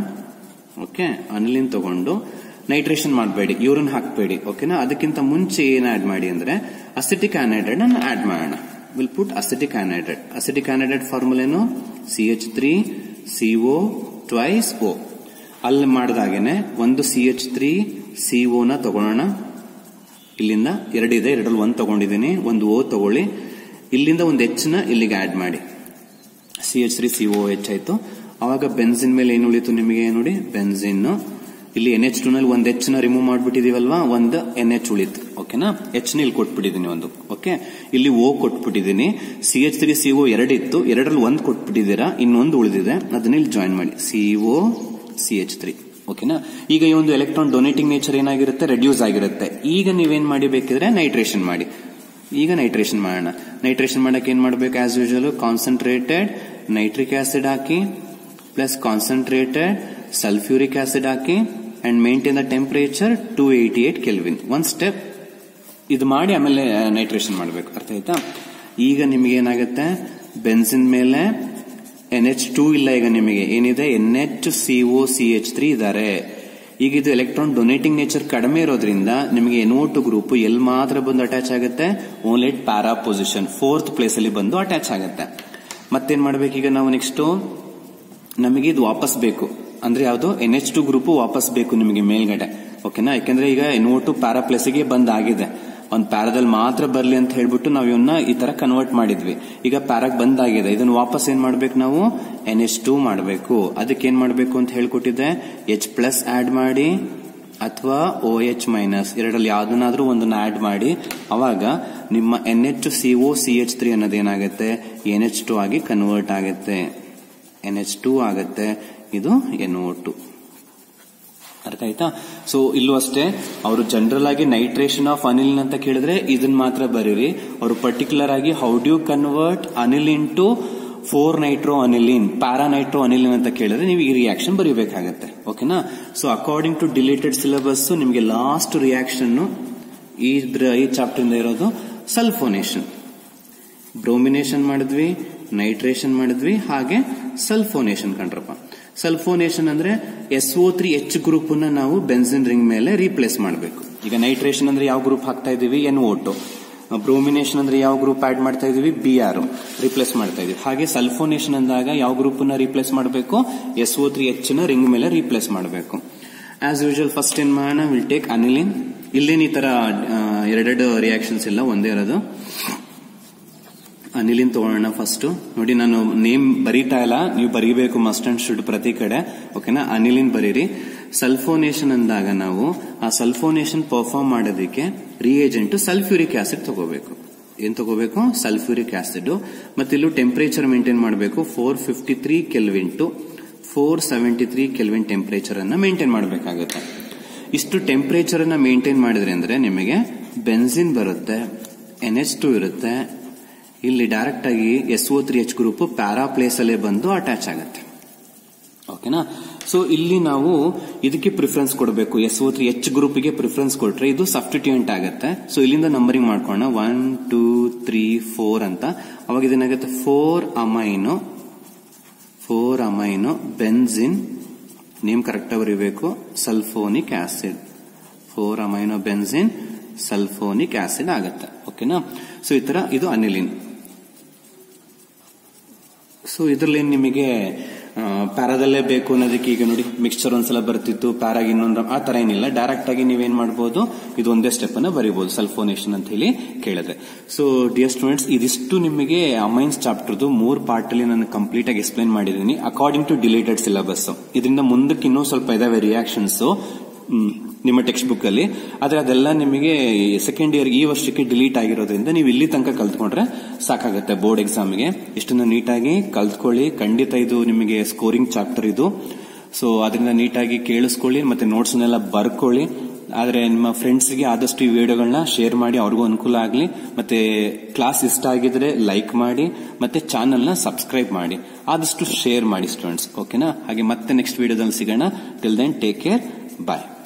ಓಕೆ ಅನಿಲಿನ್ ತಗೊಂಡು ನೈಟ್ರೇಷನ್ ಮಾಡಬೇಡಿ ಯೂರಿನ್ ಹಾಕಬೇಡಿ ಓಕೆನಾ ಅದಕ್ಕಿಂತ ಮುಂಚೆ ಏನ್ ಆಡ್ ಮಾಡಿ ಅಂದ್ರೆ ಅಸಿಟಿಕ್ ಆನೈಡ್ರೈಡ್ ಅನ್ನು ಆಡ್ ಮಾಡೋಣ we'll put acetic anhydride acetic anhydride formula ಏನು C H three CO twice O ಅಲ್ಲಿ ಮಾಡಿದಾಗೇನೆ ಒಂದು ಸಿ ಎಚ್ ತ್ರೀ ಸಿ ನ ತಗೊಳ್ಳೋಣ ಇಲ್ಲಿಂದ ಎರಡಿದೆ ಎರಡಲ್ಲಿ ಒಂದು ತಗೊಂಡಿದ್ದೀನಿ ಒಂದು ಓ ತಗೊಳ್ಳಿ ಇಲ್ಲಿಂದ ಒಂದು ಎಚ್ ನ ಇಲ್ಲಿಗೆ ಆಡ್ ಮಾಡಿ C H three C O H ಆಯ್ತು ಅವಾಗ ಬೆನ್ಸಿನ್ ಮೇಲೆ ಏನು ಉಳಿತು ನಿಮಗೆ ನೋಡಿ ಬೆನ್ಸಿನ್ ಇಲ್ಲಿ ಎನ್ ಎಚ್ ಟು ನಲ್ಲಿ ಒಂದು ಎಚ್ ನ ರಿಮೂವ್ ಮಾಡ್ಬಿಟ್ಟಿದೀವಲ್ವಾ ಒಂದು ಎನ್ ಎಚ್ ಉಳಿತು ಓಕೆನಾ ಎಚ್ ನ ಇಲ್ಲಿ ಕೊಟ್ಬಿಟ್ಟಿದ್ದೀನಿ ಒಂದು ಓಕೆ ಇಲ್ಲಿ ಓ ಕೊಟ್ಬಿಟ್ಟಿದ್ದೀನಿ C H three C O ಎರಡಿತ್ತು ಎರಡರಲ್ಲಿ ಒಂದು ಕೊಟ್ಬಿಟ್ಟಿದ್ದೀರಾ ಇನ್ನೊಂದು ಉಳಿದಿದೆ ಅದನ್ನ ಇಲ್ಲಿ ಜಾಯಿನ್ ಮಾಡಿ C O C H three ಓಕೆನಾ ಈಗ ಈ ಒಂದು ಎಲೆಕ್ಟ್ರಾನ್ ಡೊನೇಟಿಂಗ್ ನೇಚರ್ ಏನಾಗಿರುತ್ತೆ ರೆಡ್ಯೂಸ್ ಆಗಿರುತ್ತೆ ಈಗ ನೀವೇನ್ ಮಾಡಿ ಬೇಕಿದ್ರೆ ನೈಟ್ರೇಷನ್ ಮಾಡಿ ಈಗ ನೈಟ್ರೇಷನ್ ಮಾಡೋಣ ನೈಟ್ರೇಷನ್ ಮಾಡಕ್ಕೆ ಏನ್ ಮಾಡಬೇಕು as usual concentrated nitric acid ಹಾಕಿ ಪ್ಲಸ್ ಕಾನ್ಸಂಟ್ರೇಟೆಡ್ ಸಲ್ಫ್ಯೂರಿಕ್ ಆಸಿಡ್ ಹಾಕಿ and maintain the temperature two eighty eight kelvin one step ಇದು ಮಾಡಿ ಆಮೇಲೆ ನೈಟ್ರೇಷನ್ ಮಾಡಬೇಕು ಅರ್ಥ ಆಯ್ತಾ ಈಗ ನಿಮಗೆ ಏನಾಗುತ್ತೆ ಬೆನ್ಸಿನ್ ಮೇಲೆ ಎನ್ ಎಚ್ ಟೂ ಇಲ್ಲ ಈಗ ನಿಮಗೆ ಏನಿದೆ N H C O C H three ಇದ್ದಾರೆ ಈಗ ಇದು ಎಲೆಕ್ಟ್ರಾನ್ ಡೊನೇಟಿಂಗ್ ನೇಚರ್ ಕಡಿಮೆ ಇರೋದ್ರಿಂದ ನಿಮಗೆ ಎನ್ ಓ ಟು ಗ್ರೂಪ್ ಎಲ್ಲಿ ಮಾತ್ರ ಬಂದು ಅಟ್ಯಾಚ್ ಆಗುತ್ತೆ only at para position fourth place ಅಲ್ಲಿ ಬಂದು ಅಟ್ಯಾಚ್ ಆಗುತ್ತೆ ಮತ್ತೇನ್ ಮಾಡ್ಬೇಕು ಈಗ ನಾವು ನೆಕ್ಸ್ಟ್ ನಮಗೆ ಇದು ವಾಪಸ್ ಬೇಕು ಅಂದ್ರೆ ಯಾವುದು ಎನ್ ಎಚ್ ಟು ಗ್ರೂಪ್ ವಾಪಸ್ ಬೇಕು ನಿಮಗೆ ಮೇಲ್ಗಡೆ ಓಕೆನಾ ಯಾಕಂದ್ರೆ ಈಗ ಎನ್ ಓ ಟು ಪ್ಯಾರಾ ಪ್ಲೇಸ್ಗೆ ಬಂದ್ ಆಗಿದೆ ಒಂದ್ ಪ್ಯಾರಾದಲ್ಲಿ ಮಾತ್ರ ಬರ್ಲಿ ಅಂತ ಹೇಳ್ಬಿಟ್ಟು ನಾವು ಇವನ್ನ ಈ ತರ ಕನ್ವರ್ಟ್ ಮಾಡಿದ್ವಿ ಈಗ ಪ್ಯಾರಾಗ್ ಬಂದಾಗಿದೆ ಇದನ್ನ ವಾಪಸ್ ಏನ್ ಮಾಡ್ಬೇಕು ನಾವು ಎನ್ ಎಚ್ ಟು ಮಾಡಬೇಕು ಅದಕ್ಕೆ ಏನ್ ಮಾಡ್ಬೇಕು ಅಂತ ಹೇಳ್ಕೊಟ್ಟಿದ್ದೆ ಎಚ್ ಪ್ಲಸ್ ಆಡ್ ಮಾಡಿ ಅಥವಾ ಓ ಎಚ್ ಮೈನಸ್ ಎರಡರಲ್ಲಿ ಯಾವ್ದನ್ನಾದ್ರೂ ಒಂದನ್ನ ಆಡ್ ಮಾಡಿ ಅವಾಗ ನಿಮ್ಮ N H C O C H three ಅನ್ನೋದು ಏನಾಗುತ್ತೆ ಎನ್ ಎಚ್ ಟು ಆಗಿ ಕನ್ವರ್ಟ್ ಆಗುತ್ತೆ ಎನ್ ಎಚ್ ಟು ಆಗುತ್ತೆ ಇದು ಎನ್ ಓ ಟು ಅರ್ಥ ಆಯ್ತಾ ಸೊ ಇಲ್ಲೂ ಅಷ್ಟೇ ಅವರು ಜನರಲ್ ಆಗಿ ನೈಟ್ರೇಷನ್ ಆಫ್ ಅನಿಲ್ ಅಂತ ಕೇಳಿದ್ರೆ ಇದನ್ನ ಮಾತ್ರ ಬರೀರಿ ಅವರು ಪರ್ಟಿಕ್ಯುಲರ್ ಆಗಿ how do convert aniline into four nitro aniline para nitro aniline ಅಂತ ಕೇಳಿದ್ರೆ ನೀವು ಈ ರಿಯಾಕ್ಷನ್ ಬರೀಬೇಕಾಗತ್ತೆ ಓಕೆನಾ so according to deleted syllabus ನಿಮಗೆ ಲಾಸ್ಟ್ ರಿಯಾಕ್ಷನ್ ಈ ಈ ಚಾಪ್ಟರ್ ಇಂದ ಇರೋದು ಸಲ್ಫೋನೇಷನ್ ಬ್ರೋಮಿನೇಷನ್ ಮಾಡಿದ್ವಿ ನೈಟ್ರೇಷನ್ ಮಾಡಿದ್ವಿ ಹಾಗೆ ಸಲ್ಫೋನೇಷನ್ ಕಂಡ್ರಪ್ಪ ಸಲ್ಫೋನೇಷನ್ ಅಂದ್ರೆ S O three H group ನ ನಾವು ಬೆನ್ಸಿನ್ ರಿಂಗ್ ಮೇಲೆ ರೀಪ್ಲೇಸ್ ಮಾಡಬೇಕು ಈಗ ನೈಟ್ರೇಷನ್ ಅಂದ್ರೆ ಯಾವ ಗ್ರೂಪ್ ಹಾಕ್ತಾ ಇದೀವಿ ಎನ್ ಓಟು ಬ್ರೋಮಿನೇಷನ್ ಅಂದ್ರೆ ಯಾವ ಗ್ರೂಪ್ ಆಡ್ ಮಾಡ್ತಾ ಇದೀವಿ ಬಿ ಆರ್ ರಿಪ್ಲೇಸ್ ಮಾಡ್ತಾ ಇದೀವಿ ಹಾಗೆ ಸಲ್ಫೋನೇಷನ್ ಅಂದಾಗ ಯಾವ ಗ್ರೂಪ್ ನ ರಿಪ್ಲೇಸ್ ಮಾಡಬೇಕು ಎಸ್ ಓ ತ್ರೀ ಎಚ್ ನ ರಿಂಗ್ ಮೇಲೆ ರೀಪ್ಲೇಸ್ ಮಾಡಬೇಕು ಆಸ್ ಯೂಶುವಲ್ ಫಸ್ಟ್ ಏನ್ ಮಾಡೋಣ ವಿಲ್ ಟೇಕ್ ಅನಿಲಿನ್ ಇಲ್ಲೇನ್ ಈ ತರ ಎರಡೆರಡು ರಿಯಾಕ್ಷನ್ಸ್ ಇಲ್ಲ ಒಂದೇ ಇರೋದು ಅನಿಲಿನ್ ತಗೊಳ್ಳೋಣ ಫಸ್ಟ್ ನೋಡಿ ನಾನು ನೇಮ್ ಬರೀತಾ ಇಲ್ಲ ನೀವು ಬರೀಬೇಕು ಮಸ್ಟ್ ಅಂಡ್ ಶುಡ್ ಪ್ರತಿ ಕಡೆ ಓಕೆನಾ ಅನಿಲಿನ್ ಬರೀರಿ ಸಲ್ಫೋನೇಷನ್ ಅಂದಾಗ ನಾವು ಆ ಸಲ್ಫೋನೇಷನ್ ಪರ್ಫಾರ್ಮ್ ಮಾಡೋದಕ್ಕೆ ರಿಯೇಜೆಂಟ್ ಸಲ್ಫ್ಯೂರಿಕ್ ಆಸಿಡ್ ತಗೋಬೇಕು ಏನ್ ತಗೋಬೇಕು ಸಲ್ಫ್ಯೂರಿಕ್ ಆಸಿಡ್ ಮತ್ತೆ ಇಲ್ಲೂ ಟೆಂಪರೇಚರ್ ಮೇಂಟೈನ್ ಮಾಡಬೇಕು four fifty three kelvin two four seventy three kelvin temperature ಅನ್ನ ಮೇಂಟೈನ್ ಮಾಡಬೇಕಾಗುತ್ತೆ ಇಷ್ಟು ಟೆಂಪರೇಚರ್ ಅನ್ನ ಮೇಂಟೈನ್ ಮಾಡಿದ್ರೆ ಅಂದ್ರೆ ನಿಮಗೆ ಬೆನ್ಸಿನ್ ಬರುತ್ತೆ ಎನ್ ಎಚ್ ಟು ಇರುತ್ತೆ ಇಲ್ಲಿ ಡೈರೆಕ್ಟ್ ಆಗಿ S O three H group para place ಅಲ್ಲೇ ಬಂದು ಅಟ್ಯಾಚ್ ಆಗುತ್ತೆ ಓಕೆನಾ ಸೊ ಇಲ್ಲಿ ನಾವು ಇದಕ್ಕೆ ಪ್ರಿಫರೆನ್ಸ್ ಕೊಡಬೇಕು ಎಸ್ ಓ ತ್ರೀ ಎಚ್ ಗ್ರೂಪ್ಗೆ ಪ್ರಿಫರೆನ್ಸ್ ಕೊಟ್ರೆ ಇದು ಸಬ್ಸ್ಟಿಟ್ಯೂಯೆಂಟ್ ಆಗುತ್ತೆ ಸೊ ಇಲ್ಲಿಂದ ನಂಬರಿಂಗ್ ಮಾಡ್ಕೋಣ ಒನ್ ಟೂ ತ್ರೀ ಫೋರ್ ಅಂತ ಅವಾಗ ಇದೇನಾಗುತ್ತೆ four amine four amine benzene name correct ಬರೀಬೇಕು sulphonic acid four amino benzene sulphonic acid ಆಗುತ್ತೆ ಓಕೆನಾ ಸೊ ಈ ತರ ಇದು ಅನಿಲಿನ್ ಸೊ ಇದರಲ್ಲಿ ನಿಮಗೆ ಪ್ಯಾರಾದಲ್ಲೇ ಬೇಕು ಅನ್ನೋದಕ್ಕೆ ಈಗ ನೋಡಿ ಮಿಕ್ಸ್ಚರ್ ಒಂದ್ಸಲ ಬರ್ತಿತ್ತು ಪ್ಯಾರಾಗ ಇನ್ನೊಂದು ಆ ತರ ಏನಿಲ್ಲ ಡೈರೆಕ್ಟ್ ಆಗಿ ನೀವೇನ್ ಮಾಡಬಹುದು ಇದು ಒಂದೇ ಸ್ಟೆಪ್ ಅನ್ನ ಬರೀಬಹುದು ಸಲ್ಫೋನೇಷನ್ ಅಂತ ಹೇಳಿ ಕೇಳಿದ್ರೆ ಸೊ ಡಿಯರ್ ಸ್ಟೂಡೆಂಟ್ಸ್ ಇದಿಷ್ಟು ನಿಮಗೆ ಅಮೈನ್ಸ್ ಚಾಪ್ಟರ್ದು ಮೂರ್ ಪಾರ್ಟ್ ಅಲ್ಲಿ ನಾನು ಕಂಪ್ಲೀಟ್ ಆಗಿ ಎಕ್ಸ್ಪ್ಲೈನ್ ಮಾಡಿದ್ದೀನಿ ಅಕಾರ್ಡಿಂಗ್ ಟು ಡಿಲೇಟೆಡ್ ಸಿಲೆಬಸ್ ಇದರಿಂದ ಮುಂದಕ್ಕೆ ಇನ್ನೂ ಸ್ವಲ್ಪ ಇದಾವೆ ರಿಯಾಕ್ಷನ್ಸ್ ನಿಮ್ಮ ಟೆಕ್ಸ್ಟ್ ಬುಕ್ ಅಲ್ಲಿ ಆದ್ರೆ ಅದೆಲ್ಲ ನಿಮಗೆ ಸೆಕೆಂಡ್ ಇಯರ್ ಈ ವರ್ಷಕ್ಕೆ ಡಿಲೀಟ್ ಆಗಿರೋದ್ರಿಂದ ನೀವು ಇಲ್ಲಿ ತನಕ ಕಲ್ತ್ಕೊಂಡ್ರೆ ಸಾಕಾಗುತ್ತೆ ಬೋರ್ಡ್ ಎಕ್ಸಾಮ್ಗೆ ಇಷ್ಟನ್ನು ನೀಟಾಗಿ ಕಲ್ತ್ಕೊಳ್ಳಿ ಖಂಡಿತ ಇದು ನಿಮಗೆ ಸ್ಕೋರಿಂಗ್ ಚಾಪ್ಟರ್ ಇದು ಸೊ ಅದರಿಂದ ನೀಟಾಗಿ ಕೇಳಿಸ್ಕೊಳ್ಳಿ ಮತ್ತೆ ನೋಟ್ಸ್ನೆಲ್ಲ ಬರ್ಕೊಳ್ಳಿ ಆದ್ರೆ ನಿಮ್ಮ ಫ್ರೆಂಡ್ಸ್ಗೆ ಆದಷ್ಟು ಈ ವಿಡಿಯೋಗಳನ್ನ ಶೇರ್ ಮಾಡಿ ಅವ್ರಿಗೂ ಅನುಕೂಲ ಆಗಲಿ ಮತ್ತೆ ಕ್ಲಾಸ್ ಇಷ್ಟ ಆಗಿದ್ರೆ ಲೈಕ್ ಮಾಡಿ ಮತ್ತೆ ಚಾನೆಲ್ನ ಸಬ್ಸ್ಕ್ರೈಬ್ ಮಾಡಿ ಆದಷ್ಟು ಶೇರ್ ಮಾಡಿ ಸ್ಟೂಡೆಂಟ್ಸ್ ಓಕೆನಾ ಹಾಗೆ ಮತ್ತೆ ನೆಕ್ಸ್ಟ್ ವಿಡಿಯೋದಲ್ಲಿ ಸಿಗೋಣ ಟಿಲ್ ದೆನ್ ಟೇಕ್ ಕೇರ್ ಬಾಯ್